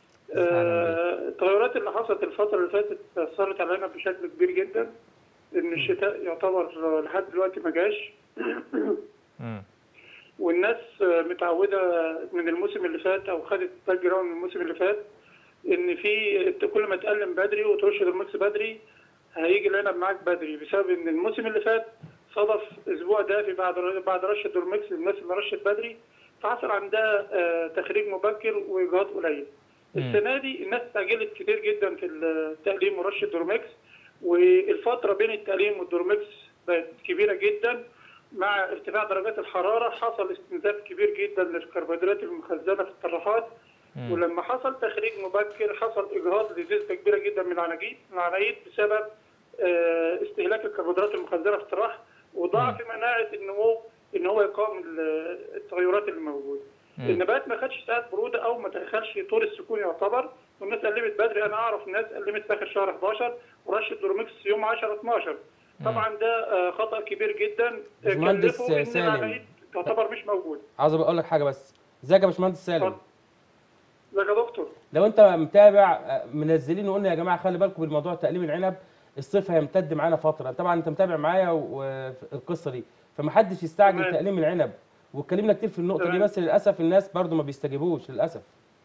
آه، التغيرات اللي حصلت الفتره اللي فاتت اثرت علينا بشكل كبير جدا ان الشتاء يعتبر لحد دلوقتي ما جاش مم. والناس متعوده من الموسم اللي فات او خدت باك جراوند من الموسم اللي فات ان في كل ما تقلم بدري وترش الميكس بدري هيجي العنب معاك بدري بسبب ان الموسم اللي فات صادف اسبوع دافي بعد بعد رشه دورميكس للناس اللي رشت بدري فحصل عندها آه، تخريج مبكر واجهاض قليل. مم. السنه دي الناس استعجلت كتير جدا في التقليم ورشه دورميكس والفتره بين التقليم والدورميكس بقت كبيره جدا مع ارتفاع درجات الحراره حصل استنزاف كبير جدا للكربوهيدرات المخزنه في الطراحات مم. ولما حصل تخريج مبكر حصل اجهاض لنسبه كبيره جدا من العناجيد العنايد بسبب آه، استهلاك الكربوهيدرات المخزنه في الطراح وضعف مناعه النمو ان هو يقاوم ال- التغيرات اللي موجوده. مم. النبات ما خدش ساعات بروده او ما دخلش طول السكون يعتبر والناس قلمت بدري انا اعرف ناس قلمت في اخر شهر 11 ورشه دورميكس يوم 10 12 طبعا ده آه، خطا كبير جدا باشمهندس كلفه ان سالم. العنايد تعتبر مش موجود. عاوز اقول لك حاجه بس ازيك يا باشمهندس سالم اتفضل. ازيك يا دكتور لو انت متابع آه، منزلين وقلنا يا جماعه خلي بالكم بالموضوع تقليم العنب الصيف هيمتد معانا فتره طبعا انت متابع معايا والقصه دي فمحدش يستعجل تمام. تقليم العنب واتكلمنا كتير في النقطه دي تمام. بس للاسف الناس برضو ما بيستجيبوش للاسف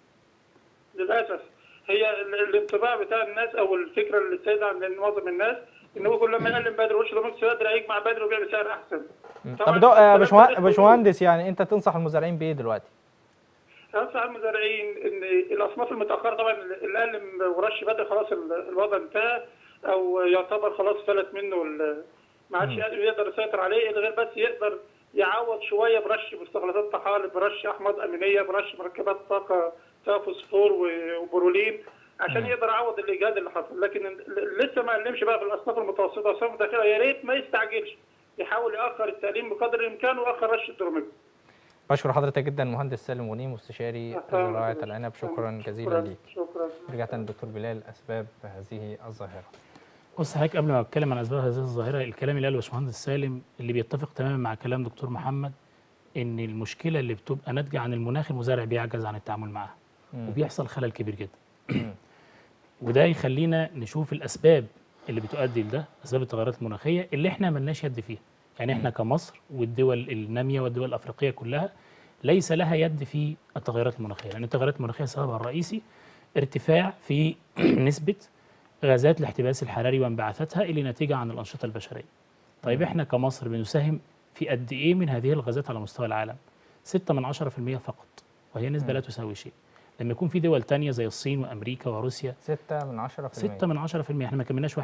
للاسف هي ال- الانطباع بتاع الناس او الفكره اللي سايده عند معظم الناس ان هو كل ما يقلم بدري وش ده مكس بدري هيجمع بدري وبيعمل سعر احسن طبعاً طب دو- آه، الكلام ده باشمهن- لسه باشمهندس يعني انت تنصح المزارعين بايه دلوقتي؟ انصح المزارعين ان الاصناف المتاخره طبعا اللي قلم ورش بدري خلاص ال- الوضع انتهى او يعتبر خلاص فلت منه ال- ما عادش يقدر يسيطر عليه الا غير بس يقدر يعوض شويه برش مستخلصات طحالب برش احماض امينيه برش مركبات طاقه فيها فوسفور و- وبرولين عشان يقدر يعوض الاجهاد اللي حصل لكن ال- لسه ما قلمش بقى في الاصناف المتوسطه والاصناف المتاخره يا ريت ما يستعجلش يحاول ياخر التقليم بقدر الامكان وياخر رش الدروميد بشكر حضرتك جدا مهندس سالم غنيم مستشاري أهلاً زراعه بك. العنب شكرا جزيلا شكرا ليك شكرا رجعت للدكتور بلال اسباب هذه الظاهره بص حضرتك قبل ما اتكلم عن اسباب هذه الظاهره الكلام اللي قاله باشمهندس سالم اللي بيتفق تماما مع كلام دكتور محمد ان المشكله اللي بتبقى ناتجه عن المناخ المزارع بيعجز عن التعامل معها وبيحصل خلل كبير جدا وده يخلينا نشوف الاسباب اللي بتؤدي لده اسباب التغيرات المناخيه اللي احنا ملناش يد فيها يعني احنا كمصر والدول الناميه والدول الافريقيه كلها ليس لها يد في التغيرات المناخيه لان التغيرات المناخيه سببها الرئيسي ارتفاع في نسبه غازات الاحتباس الحراري وانبعاثاتها اللي ناتجه عن الانشطه البشريه. طيب احنا كمصر بنساهم في قد ايه من هذه الغازات على مستوى العالم؟ 6 من 10% فقط وهي نسبه لا تساوي شيء. لما يكون في دول تانية زي الصين وامريكا وروسيا 6 من 10% 6 من 10% احنا ما كملناش 1%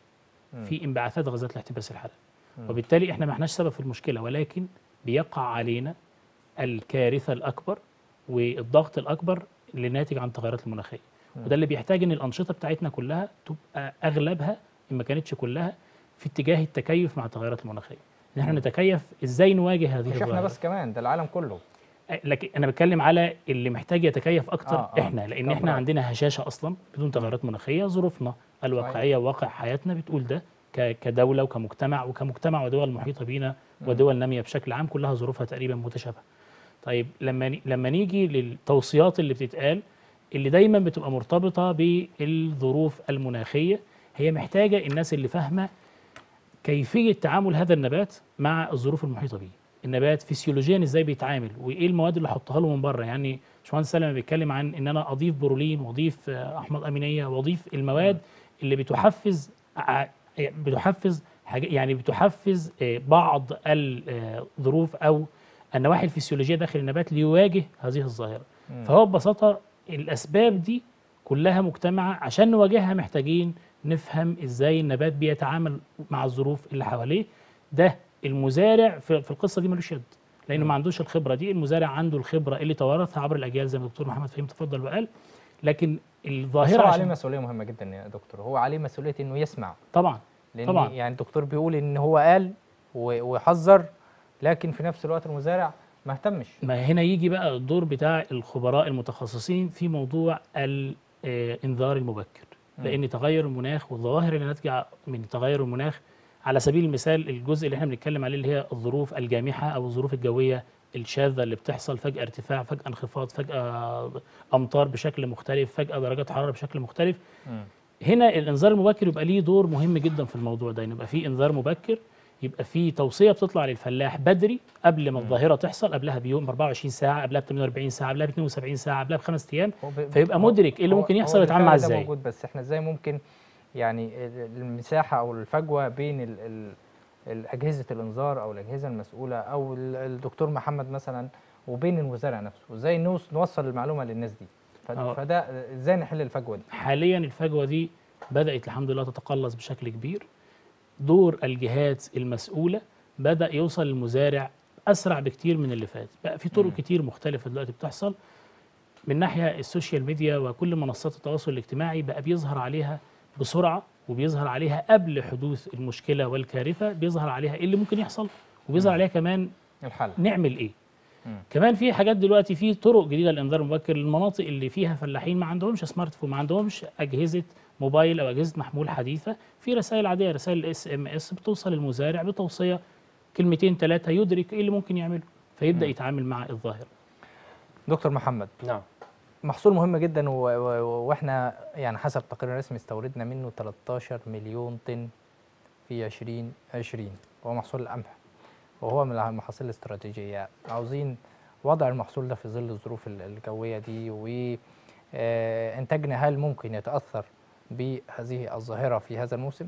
في انبعاثات غازات الاحتباس الحراري وبالتالي احنا ما احناش سبب في المشكله ولكن بيقع علينا الكارثه الاكبر والضغط الاكبر اللي ناتج عن التغيرات المناخيه وده اللي بيحتاج ان الانشطه بتاعتنا كلها تبقى اغلبها ان ما كانتش كلها في اتجاه التكيف مع التغيرات المناخيه ان احنا نتكيف ازاي نواجه هذه مش احنا الظاهرة. بس كمان ده العالم كله لكن انا بتكلم على اللي محتاج يتكيف اكتر آه، آه آه. احنا لان كبرى. احنا عندنا هشاشه اصلا بدون تغيرات مناخيه ظروفنا الواقعيه وواقع حياتنا بتقول ده ك- كدوله وكمجتمع وكمجتمع ودول محيطه بينا ودول ناميه بشكل عام كلها ظروفها تقريبا متشابهه. طيب لما ن- لما نيجي للتوصيات اللي بتتقال اللي دايما بتبقى مرتبطه بالظروف المناخيه هي محتاجه الناس اللي فاهمه كيفيه تعامل هذا النبات مع الظروف المحيطه به النبات فسيولوجيا ازاي بيتعامل وايه المواد اللي احطها له من بره يعني باشمهندس سلمى بيتكلم عن ان انا اضيف برولين واضيف آه، احماض امينيه واضيف المواد اللي بتحفز ع- بتحفز حاجة يعني بتحفز آه، بعض الظروف او النواحي الفسيولوجيه داخل النبات ليواجه هذه الظاهره فهو ببساطه الاسباب دي كلها مجتمعه عشان نواجهها محتاجين نفهم ازاي النبات بيتعامل مع الظروف اللي حواليه ده المزارع في, في القصه دي ملوش يد لانه ما عندوش الخبره دي المزارع عنده الخبره اللي توارثها عبر الاجيال زي ما الدكتور محمد فهيم تفضل وقال لكن بس الظاهره هو عليه عشان مسؤوليه مهمه جدا يا دكتور هو عليه مسؤوليه انه يسمع طبعا لان طبعاً. يعني الدكتور بيقول ان هو قال و- وحذر لكن في نفس الوقت المزارع ما اهتمش ما هنا يجي بقى الدور بتاع الخبراء المتخصصين في موضوع الانذار المبكر لان تغير المناخ والظواهر اللي ناتجه من تغير المناخ على سبيل المثال الجزء اللي احنا بنتكلم عليه اللي هي الظروف الجامحه او الظروف الجويه الشاذه اللي بتحصل فجاه ارتفاع فجاه انخفاض فجاه امطار بشكل مختلف فجاه درجات حراره بشكل مختلف هنا الانذار المبكر يبقى ليه دور مهم جدا في الموضوع ده إن يبقى في انذار مبكر يبقى في توصيه بتطلع للفلاح بدري قبل ما الظاهره تحصل قبلها بيوم ب 24 ساعه قبلها ب 48 ساعه قبلها ب 72 ساعه قبلها بخمس ايام هو ب- فيبقى هو- مدرك ايه اللي هو- ممكن هو يحصل ويتعامل معاه بالفعل ده ازاي موجود بس احنا ازاي ممكن يعني ال- المساحه او الفجوه بين ال ال ال- اجهزه الانذار او الاجهزه المسؤوله او ال- الدكتور محمد مثلا وبين المزارع نفسه ازاي نوص- نوصل المعلومه للناس دي ف- آه. فده ازاي نحل الفجوه دي حاليا الفجوه دي بدات الحمد لله تتقلص بشكل كبير دور الجهات المسؤوله بدا يوصل للمزارع اسرع بكتير من اللي فات بقى في طرق كتير مختلفه دلوقتي بتحصل من ناحيه السوشيال ميديا وكل منصات التواصل الاجتماعي بقى بيظهر عليها بسرعه وبيظهر عليها قبل حدوث المشكله والكارثه بيظهر عليها ايه اللي ممكن يحصل وبيظهر عليها كمان الحل نعمل ايه مم. كمان في حاجات دلوقتي في طرق جديده للانذار المبكر للمناطق اللي فيها فلاحين ما عندهمش سمارت فون ما عندهمش اجهزه موبايل او اجهزه محمول حديثه في رسائل عاديه رسائل الاس ام اس بتوصل للمزارع بتوصيه كلمتين ثلاثه يدرك ايه اللي ممكن يعمله فيبدا يتعامل مع الظاهره دكتور محمد نعم محصول مهم جدا و- و- واحنا يعني حسب تقرير رسمي استوردنا منه 13 مليون طن في 2020 وهو محصول القمح وهو من المحاصيل الاستراتيجيه عاوزين وضع المحصول ده في ظل الظروف ال- الجويه دي وانتاجنا هل ممكن يتاثر بهذه الظاهره في هذا الموسم؟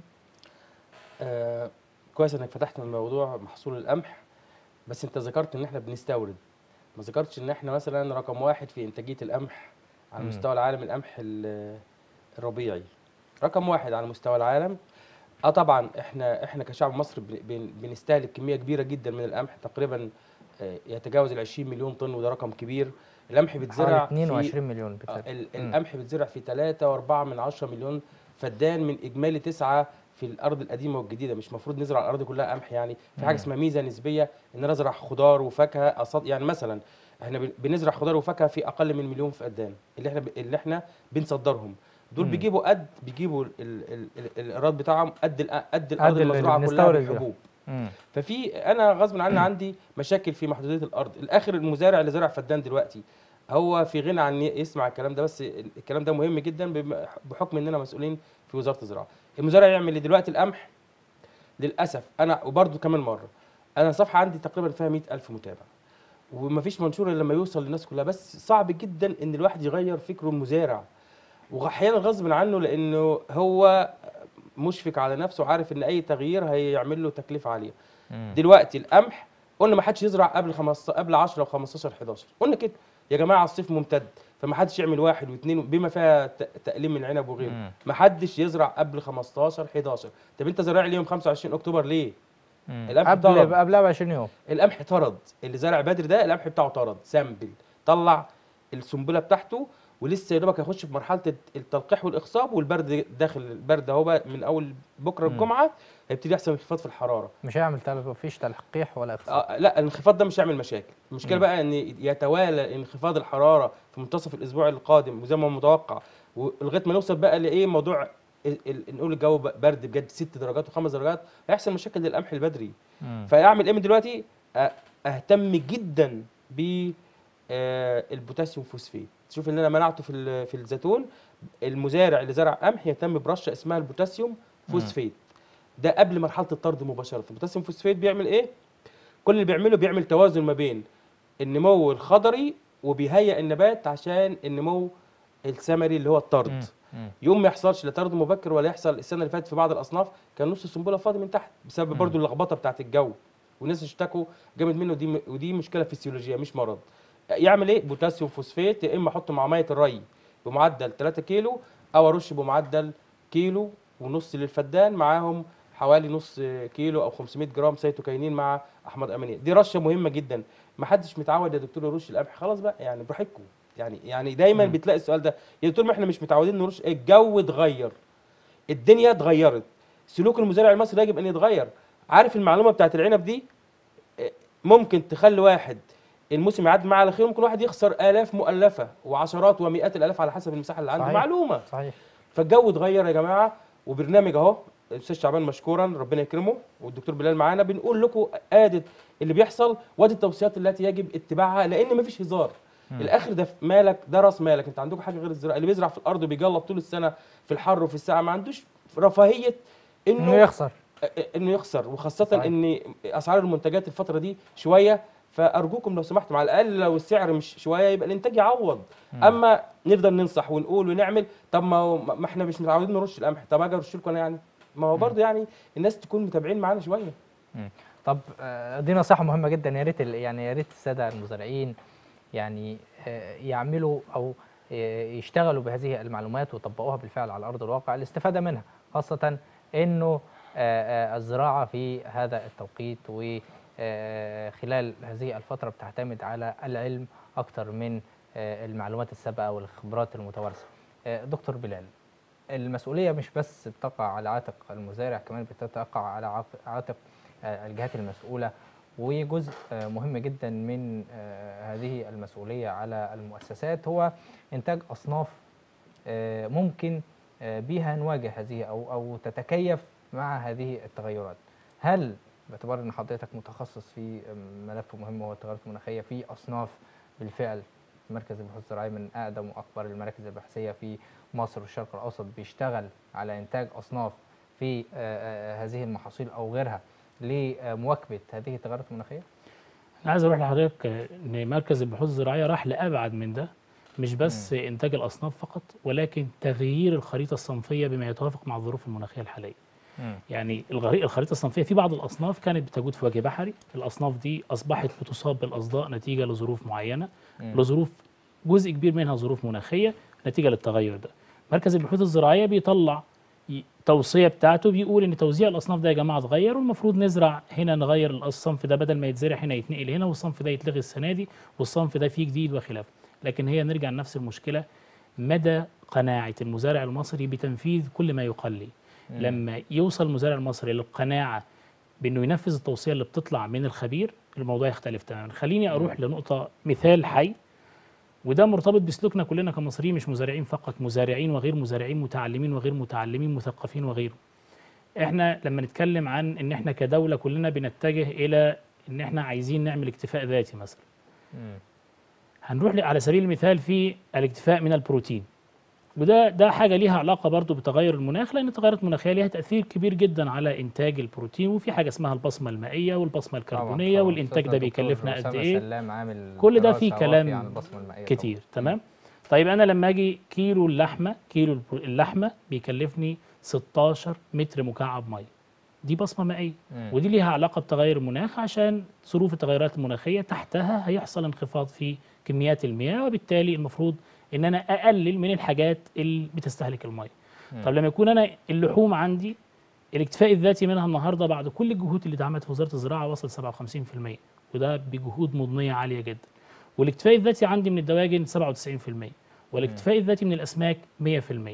آه كويس انك فتحت من موضوع محصول القمح بس انت ذكرت ان احنا بنستورد ما ذكرتش ان احنا مثلا رقم واحد في انتاجيه القمح على مم. مستوى العالم القمح ال- الربيعي رقم واحد على مستوى العالم اه طبعا احنا احنا كشعب مصري بن- بن- بنستهلك كميه كبيره جدا من القمح تقريبا آه، يتجاوز ال 20 مليون طن وده رقم كبير القمح بيتزرع حوالي في 22 مليون آه، بالتالي ال- مم. القمح بيتزرع في 3 و4 من 10 مليون فدان من اجمالي 9 في الارض القديمه والجديده مش المفروض نزرع الارض كلها قمح يعني في حاجه مم. اسمها ميزه نسبيه ان انا ازرع خضار وفاكهه أصد يعني مثلا احنا بن- بنزرع خضار وفاكهه في اقل من مليون فدان اللي احنا ب- اللي احنا بنصدرهم دول مم. بيجيبوا قد بيجيبوا ال- ال- ال- ال- الايراد بتاعهم قد ال- قد الارض اللي المزروعه كلها بنستورد بيها. بالحبوب مم. ففي انا غصب عني عندي مشاكل في محدوديه الارض الاخر المزارع اللي زرع فدان دلوقتي هو في غنى عن يسمع الكلام ده بس الكلام ده مهم جدا بم- بحكم اننا مسؤولين في وزاره الزراعه المزارع يعمل إيه دلوقتي القمح للاسف انا وبرده كمان مره انا صفحه عندي تقريبا فيها 100000 متابع ومفيش منشور الا لما يوصل للناس كلها بس صعب جدا ان الواحد يغير فكره المزارع واحيانا غصب عنه لانه هو مشفق على نفسه وعارف ان اي تغيير هيعمل له تكلفه عاليه مم. دلوقتي القمح قلنا ما حدش يزرع قبل 15 قبل 10 و15 11 قلنا كده يا جماعه الصيف ممتد فما حدش يعمل واحد واثنين بما فيها ت- تقليم من عنب وغيره مم. ما حدش يزرع قبل 15 11 طب انت زارع لي يوم 25 اكتوبر ليه مم. القمح قبل طلب. قبلها ب 20 يوم القمح طرد اللي زرع بدري ده القمح بتاعه طرد سامبل طلع السنبله بتاعته ولسه يا دوبك هيخش في مرحله الت- التلقيح والاخصاب والبرد داخل البرد اهو بقى من اول بكره مم. الجمعه هيبتدي يحصل انخفاض في الحراره مش هيعمل تل- مفيش تلقيح ولا اخصاب آه لا الانخفاض ده مش هيعمل مشاكل المشكله مم. بقى ان يتوالى انخفاض الحراره في منتصف الاسبوع القادم وزي ما هو متوقع ولغايه ما نوصل بقى لايه موضوع ال- ال- نقول الجو بقى برد بجد ست درجات وخمس درجات هيحصل مشاكل للقمح البدري مم. فاعمل ايه من دلوقتي أ- اهتم جدا ب آه، البوتاسيوم فوسفيت شوف اللي انا منعته في ال- في الزيتون المزارع اللي زرع قمح يهتم برشه اسمها البوتاسيوم فوسفيت ده قبل مرحله الطرد مباشره البوتاسيوم فوسفيت بيعمل ايه كل اللي بيعمله بيعمل توازن ما بين النمو الخضري وبيهيئ النبات عشان النمو الثمري اللي هو الطرد مم. مم. يوم ما يحصلش لا طرد مبكر ولا يحصل السنه اللي فاتت في بعض الاصناف كان نص السنبله فاضي من تحت بسبب مم. برضو اللخبطه بتاعت الجو والناس اشتكوا جامد منه ودي ودي مشكله فسيولوجيه مش مرض يعمل ايه بوتاسيوم فوسفات يا اما احطه مع ميه الري بمعدل 3 كيلو او ارش بمعدل كيلو ونص للفدان معاهم حوالي نص كيلو او 500 جرام سيتوكاينين مع احماض امينيه دي رشه مهمه جدا ما حدش متعود يا دكتور يرش القمح خلاص بقى يعني براحتكم يعني يعني دايما مم. بتلاقي السؤال ده يا دكتور ما احنا مش متعودين نرش الجو اتغير الدنيا اتغيرت سلوك المزارع المصري يجب ان يتغير عارف المعلومه بتاعت العنب دي إيه، ممكن تخلي واحد الموسم يعدي معاه على خير ممكن واحد يخسر الاف مؤلفه وعشرات ومئات الالاف على حسب المساحه اللي عنده صحيح. معلومه صحيح فالجو اتغير يا جماعه وبرنامج اهو الاستاذ شعبان مشكورا ربنا يكرمه والدكتور بلال معانا بنقول لكم ادي اللي بيحصل وادي التوصيات التي يجب اتباعها لان مفيش هزار مم. الاخر ده في مالك ده راس مالك انت عندكم حاجه غير الزراعه اللي بيزرع في الارض وبيجلط طول السنه في الحر وفي الساعه ما عندوش رفاهيه انه انه يخسر انه يخسر وخاصه صحيح. ان اسعار المنتجات الفتره دي شويه فارجوكم لو سمحتم على الاقل لو السعر مش شويه يبقى الانتاج يعوض مم. اما نفضل ننصح ونقول ونعمل طب ما هو- ما احنا مش متعودين نرش القمح طب اجي ارش لكم انا يعني ما هو برضه يعني الناس تكون متابعين معانا شويه طب آه، دي نصيحة مهمة جدا يا ريت ال- يعني يا ريت السادة المزارعين يعني آه، يعملوا أو آه، يشتغلوا بهذه المعلومات ويطبقوها بالفعل على أرض الواقع الاستفادة منها خاصة إنه آه، آه، الزراعة في هذا التوقيت وخلال هذه الفترة بتعتمد على العلم أكثر من آه، المعلومات السابقة والخبرات المتوارثة. آه، دكتور بلال المسؤولية مش بس بتقع على عاتق المزارع كمان بتقع على عاتق- عاتق آه، الجهات المسؤولة وجزء آه، مهم جدا من آه، هذه المسؤولية على المؤسسات هو إنتاج أصناف آه، ممكن آه، بها نواجه هذه أو أو تتكيف مع هذه التغيرات. هل باعتبار أن حضرتك متخصص في ملف مهم وهو التغيرات المناخية في أصناف بالفعل مركز البحوث الزراعيه من اقدم واكبر المراكز البحثيه في مصر والشرق الاوسط بيشتغل على انتاج اصناف في آه، آه، هذه المحاصيل او غيرها لمواكبه هذه التغيرات المناخيه؟ انا عايز اروح لحضرتك آه، ان مركز البحوث الزراعيه راح لابعد من ده مش بس انتاج الاصناف فقط ولكن تغيير الخريطه الصنفيه بما يتوافق مع الظروف المناخيه الحاليه يعني الغري- الخريطه الصنفيه في بعض الاصناف كانت بتجود في وجه بحري الاصناف دي اصبحت بتصاب بالاصداء نتيجه لظروف معينه مم. لظروف جزء كبير منها ظروف مناخيه نتيجه للتغير ده مركز البحوث الزراعيه بيطلع ي- توصيه بتاعته بيقول ان توزيع الاصناف ده يا جماعه اتغير والمفروض نزرع هنا نغير الصنف ده بدل ما يتزرع هنا يتنقل هنا والصنف ده يتلغي السنه دي والصنف ده فيه جديد وخلافه لكن هي نرجع لنفس المشكله مدى قناعه المزارع المصري بتنفيذ كل ما يقال لي لما يوصل المزارع المصري للقناعه بانه ينفذ التوصيه اللي بتطلع من الخبير الموضوع يختلف تماما خليني اروح لنقطه مثال حي وده مرتبط بسلوكنا كلنا كمصريين مش مزارعين فقط مزارعين وغير مزارعين متعلمين وغير متعلمين مثقفين وغيره احنا لما نتكلم عن ان احنا كدوله كلنا بنتجه الى ان احنا عايزين نعمل اكتفاء ذاتي مثلا مم. هنروح ل- على سبيل المثال في الاكتفاء من البروتين وده ده حاجه ليها علاقه برضو بتغير المناخ لان التغيرات المناخيه ليها تاثير كبير جدا على انتاج البروتين وفي حاجه اسمها البصمه المائيه والبصمه الكربونيه طبعاً. والانتاج ده أستاذنا الدكتور بيكلفنا قد أسامة ايه سلام عامل كل ده دراسة فيه وافية كلام عن البصمة المائية كتير طبعاً. تمام طيب انا لما اجي كيلو اللحمه كيلو البرو- اللحمه بيكلفني 16 متر مكعب ميه دي بصمه مائيه مم. ودي ليها علاقه بتغير المناخ عشان ظروف التغيرات المناخيه تحتها هيحصل انخفاض في كميات المياه وبالتالي المفروض ان انا اقلل من الحاجات اللي بتستهلك الميه طب لما يكون انا اللحوم عندي الاكتفاء الذاتي منها النهارده بعد كل الجهود اللي اتعملت في وزاره الزراعه وصل 57% وده بجهود مضنيه عاليه جدا والاكتفاء الذاتي عندي من الدواجن 97% والاكتفاء الذاتي من الاسماك 100%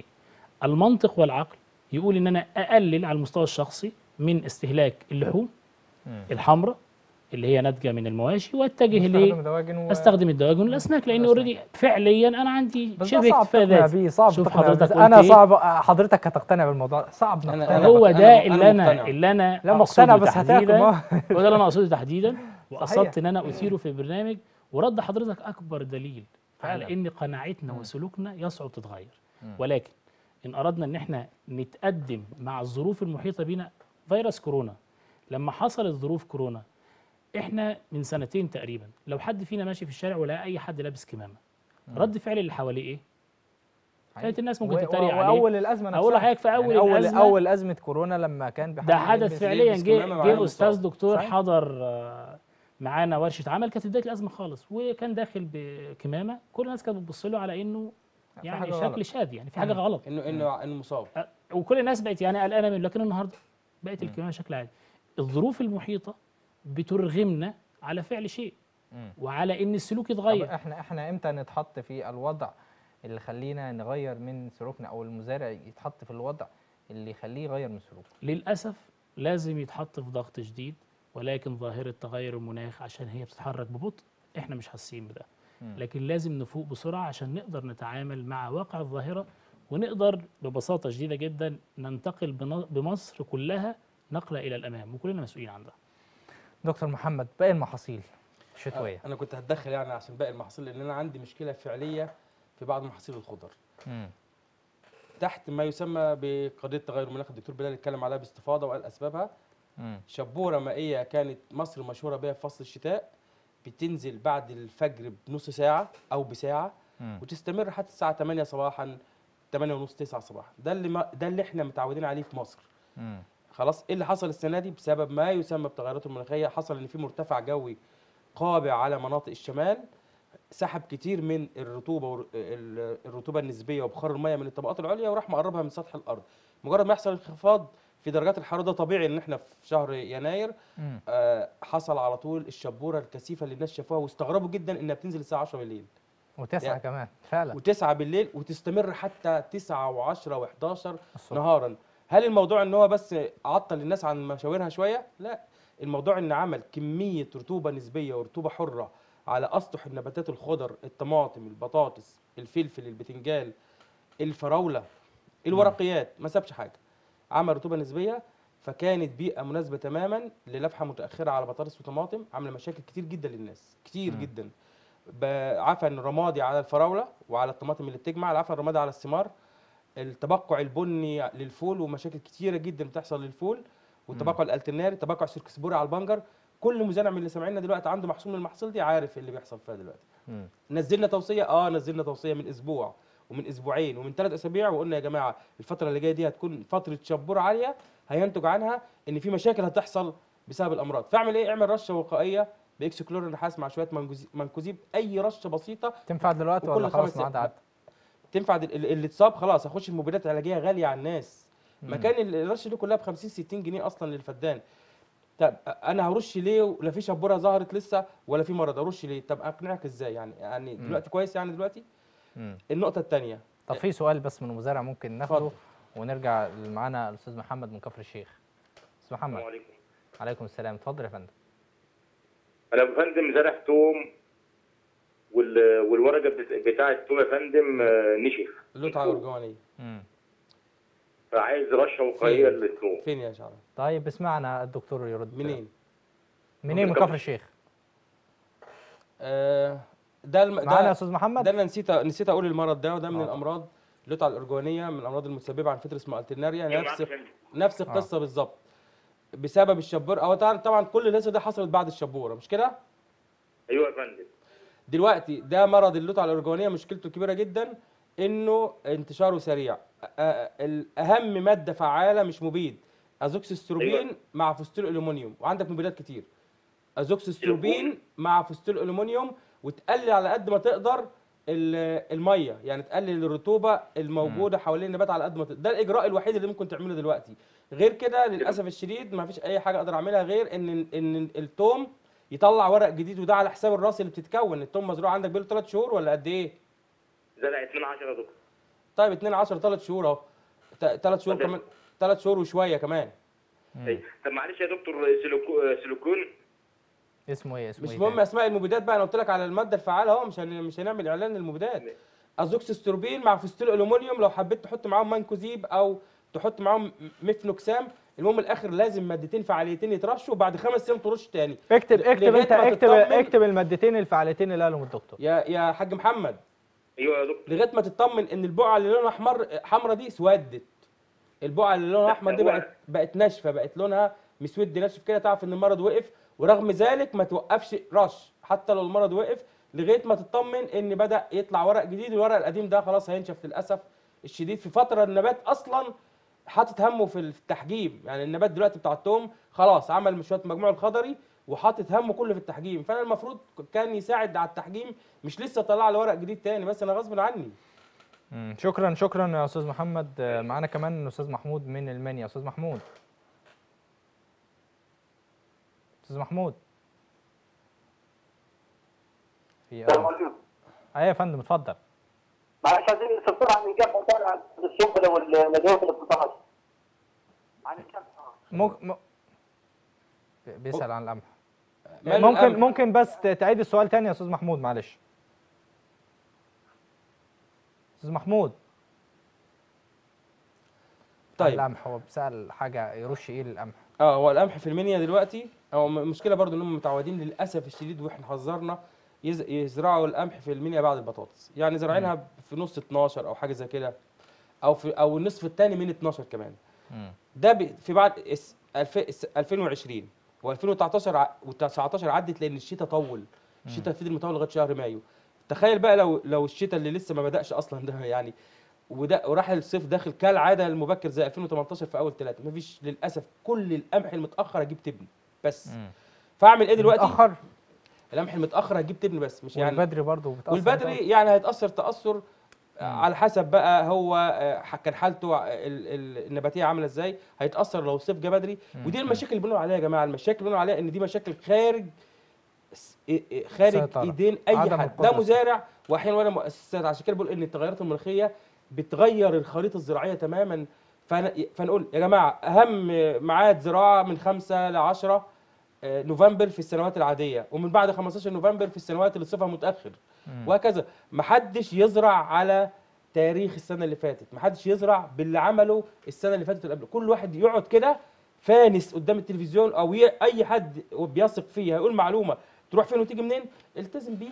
المنطق والعقل يقول ان انا اقلل على المستوى الشخصي من استهلاك اللحوم مم. الحمراء اللي هي ناتجه من المواشي واتجه نستخدم ل دواجن و... استخدم الدواجن والاسماك لان والأسماك. اوريدي فعليا انا عندي بس ده شبه صعب اكتفاء تقنع ذاتي بيه صعب شوف تقنع حضرتك بيه. قلت انا إيه؟ صعب حضرتك هتقتنع بالموضوع صعب أنا- نقتنع أنا هو أنا- ده أنا اللي انا مقتنع. اللي انا لا أقصده مقتنع بس هتاكل تحديداً. ما هو ده اللي انا اقصده تحديدا صحيح. وقصدت ان انا اثيره في البرنامج ورد حضرتك اكبر دليل فعلاً. على ان قناعتنا وسلوكنا يصعب تتغير مم. ولكن ان اردنا ان احنا نتقدم مع الظروف المحيطه بنا فيروس كورونا لما حصلت ظروف كورونا احنا من سنتين تقريبا لو حد فينا ماشي في الشارع ولقى اي حد لابس كمامه رد فعل اللي حواليه ايه؟ كانت الناس ممكن و- تتريق و- عليه واول الازمه نفسها أقول لحضرتك في أول اول الأزمة- اول ازمه كورونا لما كان ده بحد حدث يلبس- فعليا يلبس جه كمامة معاه جه استاذ مصاب. دكتور صحيح. حضر آه، معانا ورشه عمل كانت بدايه الازمه خالص وكان داخل بكمامه كل الناس كانت بتبص له على انه في يعني حاجة شكل غلط. شاذ يعني في حاجه غلط انه انه انه مصاب أه، وكل الناس بقت يعني قلقانه منه لكن النهارده بقت الكمامه شكل عادي الظروف المحيطه بترغمنا على فعل شيء مم. وعلى ان السلوك طب يتغير احنا احنا امتى نتحط في الوضع اللي يخلينا نغير من سلوكنا او المزارع يتحط في الوضع اللي يخليه يغير من سلوكه للاسف لازم يتحط في ضغط شديد ولكن ظاهره تغير المناخ عشان هي بتتحرك ببطء احنا مش حاسين بده مم. لكن لازم نفوق بسرعه عشان نقدر نتعامل مع واقع الظاهره ونقدر ببساطه شديده جدا ننتقل بن- بمصر كلها نقله الى الامام وكلنا مسؤولين عن ده دكتور محمد باقي المحاصيل الشتويه انا كنت هتدخل يعني عشان باقي المحاصيل لان انا عندي مشكله فعليه في بعض محاصيل الخضر مم. تحت ما يسمى بقضيه تغير المناخ الدكتور بلال اتكلم عليها باستفاضه وقال اسبابها مم. شبوره مائيه كانت مصر مشهوره بها في فصل الشتاء بتنزل بعد الفجر بنص ساعه او بساعه مم. وتستمر حتى الساعه 8 صباحا 8 ونص 9 صباحا ده اللي ما ده اللي احنا متعودين عليه في مصر مم. خلاص ايه اللي حصل السنه دي بسبب ما يسمى بالتغيرات المناخيه حصل ان في مرتفع جوي قابع على مناطق الشمال سحب كتير من الرطوبه ور- ال- الرطوبه النسبيه وبخار الميه من الطبقات العليا وراح مقربها من سطح الارض مجرد ما يحصل انخفاض في درجات الحراره ده طبيعي ان احنا في شهر يناير مم. آه، حصل على طول الشبوره الكثيفه اللي الناس شافوها واستغربوا جدا انها بتنزل الساعه 10 بالليل وتسعه يعني- كمان فعلا و9 بالليل وتستمر حتى 9 و10 و11 الصبح. نهارا هل الموضوع ان هو بس عطل الناس عن مشاورها شويه لا الموضوع ان عمل كميه رطوبه نسبيه ورطوبه حره على اسطح النباتات الخضر الطماطم البطاطس الفلفل البتنجان الفراوله الورقيات ما سابش حاجه عمل رطوبه نسبيه فكانت بيئه مناسبه تماما للفحه متاخره على بطاطس وطماطم عامله مشاكل كتير جدا للناس كتير مم. جدا ب- عفن رمادي على الفراوله وعلى الطماطم اللي بتجمع العفن الرمادي على الثمار التبقع البني للفول ومشاكل كتيره جدا بتحصل للفول والتبقع الالترناري تبقع سيركسبوري على البنجر كل مزارع من اللي سامعيننا دلوقتي عنده محصول من المحصول دي عارف اللي بيحصل فيها دلوقتي مم. نزلنا توصيه اه نزلنا توصيه من اسبوع ومن اسبوعين ومن ثلاث اسابيع وقلنا يا جماعه الفتره اللي جايه دي هتكون فتره شبور عاليه هينتج عنها ان في مشاكل هتحصل بسبب الامراض فاعمل ايه اعمل رشه وقائيه باكس كلور نحاس مع شويه منجوزي- منكوزيب اي رشه بسيطه تنفع دلوقتي وكل ولا خلاص خمس ميعاد عدى تنفع دل- اللي اللي اتصاب خلاص هخش في مبيدات علاجيه غاليه على الناس مم. مكان ال- الرشه دي كلها ب 50 60 جنيه اصلا للفدان طب انا هرش ليه ولا في شبوره ظهرت لسه ولا في مرض ارش ليه طب اقنعك ازاي يعني يعني مم. دلوقتي كويس يعني دلوقتي مم. النقطه الثانيه طب في سؤال بس من المزارع ممكن ناخده اتفضل. ونرجع معانا الاستاذ محمد من كفر الشيخ استاذ محمد السلام عليكم عليكم السلام اتفضل يا فندم انا يا فندم زارع توم وال... والورقه بت- بتاع التوم يا فندم آه، نشف اللوطه الارجوانيه مم. فعايز رشه وقائيه فين؟ للتوم فين يا شعر طيب اسمعنا الدكتور يرد منين منين من كفر الشيخ آه ده الم... معانا يا ده استاذ محمد ده انا نسيت نسيت اقول المرض ده وده من آه. الامراض اللوطه الارجوانيه من الامراض المتسببه عن فطر اسمه الترناريا أيوة نفس معاك يا فندم. نفس القصه بالظبط بسبب الشبور او طبعا طبعا كل الناس ده حصلت بعد الشبوره مش كده ايوه يا فندم دلوقتي ده مرض اللوطه الارجوانيه مشكلته كبيره جدا انه انتشاره سريع أ- أ- الاهم ماده فعاله مش مبيد ازوكسستروبين أيوة. مع فستول الومنيوم وعندك مبيدات كتير ازوكسستروبين مع فستول الومنيوم وتقلل على قد ما تقدر ال- الميه يعني تقلل الرطوبه الموجوده حوالين النبات على قد ما تقدر ده الاجراء الوحيد اللي ممكن تعمله دلوقتي غير كده للاسف الشديد ما فيش اي حاجه اقدر اعملها غير ان ان التوم يطلع ورق جديد وده على حساب الراس اللي بتتكون التوم مزروع عندك بقاله 3 شهور ولا قد ايه زرع 2 10 يا دكتور طيب 2 10 3 شهور اهو 3 شهور طب- كمان 3 شهور وشويه كمان أيوة. طب معلش يا دكتور سيليكو- سيليكون اسمه ايه اسمه مش ايه مهم تاني؟ اسماء المبيدات بقى انا قلت لك على الماده الفعاله اهو مش هن... مش هنعمل اعلان للمبيدات ازوكسستروبين مع فستول الومنيوم لو حبيت تحط معاهم مانكوزيب او تحط معاهم ميفنوكسام المهم الاخر لازم مادتين فعاليتين يترشوا وبعد خمس ايام ترش تاني اكتب ل- اكتب لغاية انت ما اكتب تطمن- اكتب المادتين الفعالتين اللي قالهم الدكتور يا يا حاج محمد ايوه يا دكتور لغايه ما تطمن ان البقعه اللي لونها احمر حمرا دي اسودت البقعه اللي لونها احمر دي هو- بقت بقت ناشفه بقت لونها مسود ناشف كده تعرف ان المرض وقف ورغم ذلك ما توقفش رش حتى لو المرض وقف لغايه ما تطمن ان بدا يطلع ورق جديد الورق القديم ده خلاص هينشف للاسف الشديد في فتره النبات اصلا حاطط همه في التحجيم يعني النبات دلوقتي بتاع التوم خلاص عمل شويه مجموع الخضري وحاطط همه كله في التحجيم فانا المفروض كان يساعد على التحجيم مش لسه طلع لي ورق جديد تاني بس انا غصب عني مم. شكرا شكرا يا استاذ محمد آه، معانا كمان الاستاذ محمود من المنيا استاذ محمود استاذ محمود في السلام أمر. عليكم ايوه يا فندم اتفضل معلش عايزين نستفسر عن الجبهه بتاع السنبله والمدينه اللي بتطلع عن الجبهه ممكن م... بيسأل عن القمح مال ممكن القمح؟ ممكن بس ت- تعيد السؤال تاني يا استاذ محمود معلش استاذ محمود طيب. القمح هو بيسأل حاجه يرش ايه للقمح اه هو القمح في المنيا دلوقتي هو م- مشكله برضو انهم متعودين للاسف الشديد واحنا حذرنا يز- يزرعوا القمح في المنيا بعد البطاطس يعني زارعينها في نص 12 او حاجه زي كده او في او النصف الثاني من 12 كمان مم. ده ب- في بعد الس- الف- الس- 2020 و2019 و19 عدت لان الشتاء طول الشتاء فضل مطول لغايه شهر مايو تخيل بقى لو لو الشتاء اللي لسه ما بداش اصلا ده يعني وده وراح الصيف داخل كالعاده المبكر زي 2018 في اول ثلاثه مفيش للاسف كل القمح المتاخر اجيب تبن بس مم. فاعمل ايه دلوقتي متأخر القمح المتاخر هجيب تبن بس مش يعني والبدري برضه بتأثر والبدري يعني هيتاثر تاثر على حسب بقى هو آه، ح- كان حالته ع- ال- ال- النباتيه عامله ازاي هيتاثر لو الصيف جه بدري ودي المشاكل اللي بنقول عليها يا جماعه المشاكل اللي بنقول عليها ان دي مشاكل خارج س- إيه- إيه، خارج سيطرة. ايدين اي عدم حد القدرة ده مزارع واحيانا ولا مؤسسات عشان كده بقول ان التغيرات المناخيه بتغير الخريطه الزراعيه تماما فن- فنقول يا جماعه اهم ميعاد زراعه من 5 ل 10 آه، نوفمبر في السنوات العاديه ومن بعد 15 نوفمبر في السنوات اللي صيفها متاخر مم. وهكذا محدش يزرع على تاريخ السنه اللي فاتت محدش يزرع باللي عمله السنه اللي فاتت واللي قبل كل واحد يقعد كده فانس قدام التلفزيون او ي... اي حد بيثق فيه هيقول معلومه تروح فين وتيجي منين التزم بيها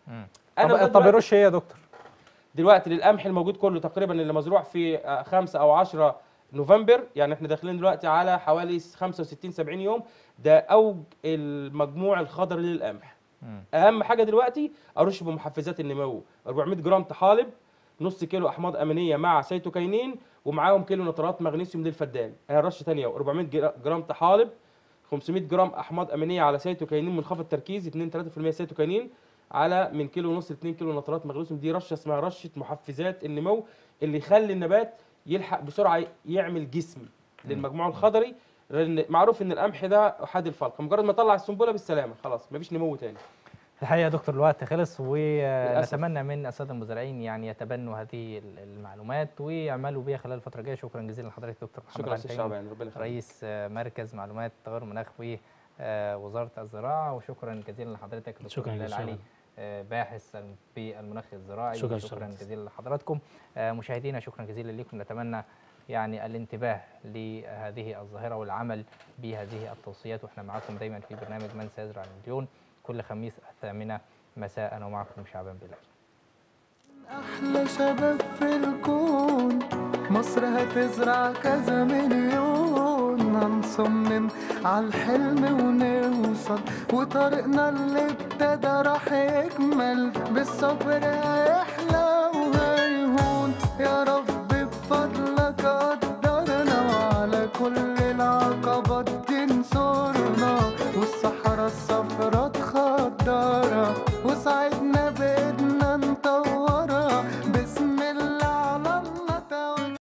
أنا طب لغاية طب دلوقتي- يرش ايه يا دكتور دلوقتي للقمح الموجود كله تقريبا اللي مزروع في 5 او 10 نوفمبر يعني احنا داخلين دلوقتي على حوالي 65 70 يوم ده اوج المجموع الخضري للقمح مم. اهم حاجه دلوقتي ارش بمحفزات النمو 400 جرام طحالب نص كيلو احماض امينيه مع سيتوكاينين ومعاهم كيلو نترات مغنيسيوم للفدان انا رش ثانيه 400 جرا- جرام طحالب 500 جرام احماض امينيه على سيتوكاينين منخفض تركيز 2 3% سيتوكاينين على من كيلو ونص ل 2 كيلو نترات مغنيسيوم دي رشه اسمها رشه محفزات النمو اللي يخلي النبات يلحق بسرعه يعمل جسم للمجموع الخضري لان معروف ان القمح ده احاد الفلق مجرد ما طلع السنبله بالسلامه خلاص مفيش نمو تاني الحقيقه يا دكتور الوقت خلص للأسف. ونتمنى من الساده المزارعين يعني يتبنوا هذه ال- المعلومات ويعملوا بيها خلال الفتره الجايه شكرا جزيلا لحضرتك دكتور محمد شكرا علي استاذ فهيم، شعبان ربنا يخليك رئيس آه، مركز معلومات تغير المناخ ووزاره الزراعه وشكرا جزيلا لحضرتك دكتور شكراً بلال جزيلاً. علي آه، باحث في المناخ الزراعي شكراً شكرا شكراً. جزيلا لحضراتكم آه، مشاهدينا شكرا جزيلا لكم نتمنى يعني الانتباه لهذه الظاهره والعمل بهذه التوصيات واحنا معاكم دايما في برنامج من سيزرع المليون كل خميس الثامنه مساء ومعكم شعبان بلال أحلى شباب في الكون مصر هتزرع كذا مليون هنصمم عالحلم ونوصل وطريقنا اللي ابتدى راح يكمل بالصبر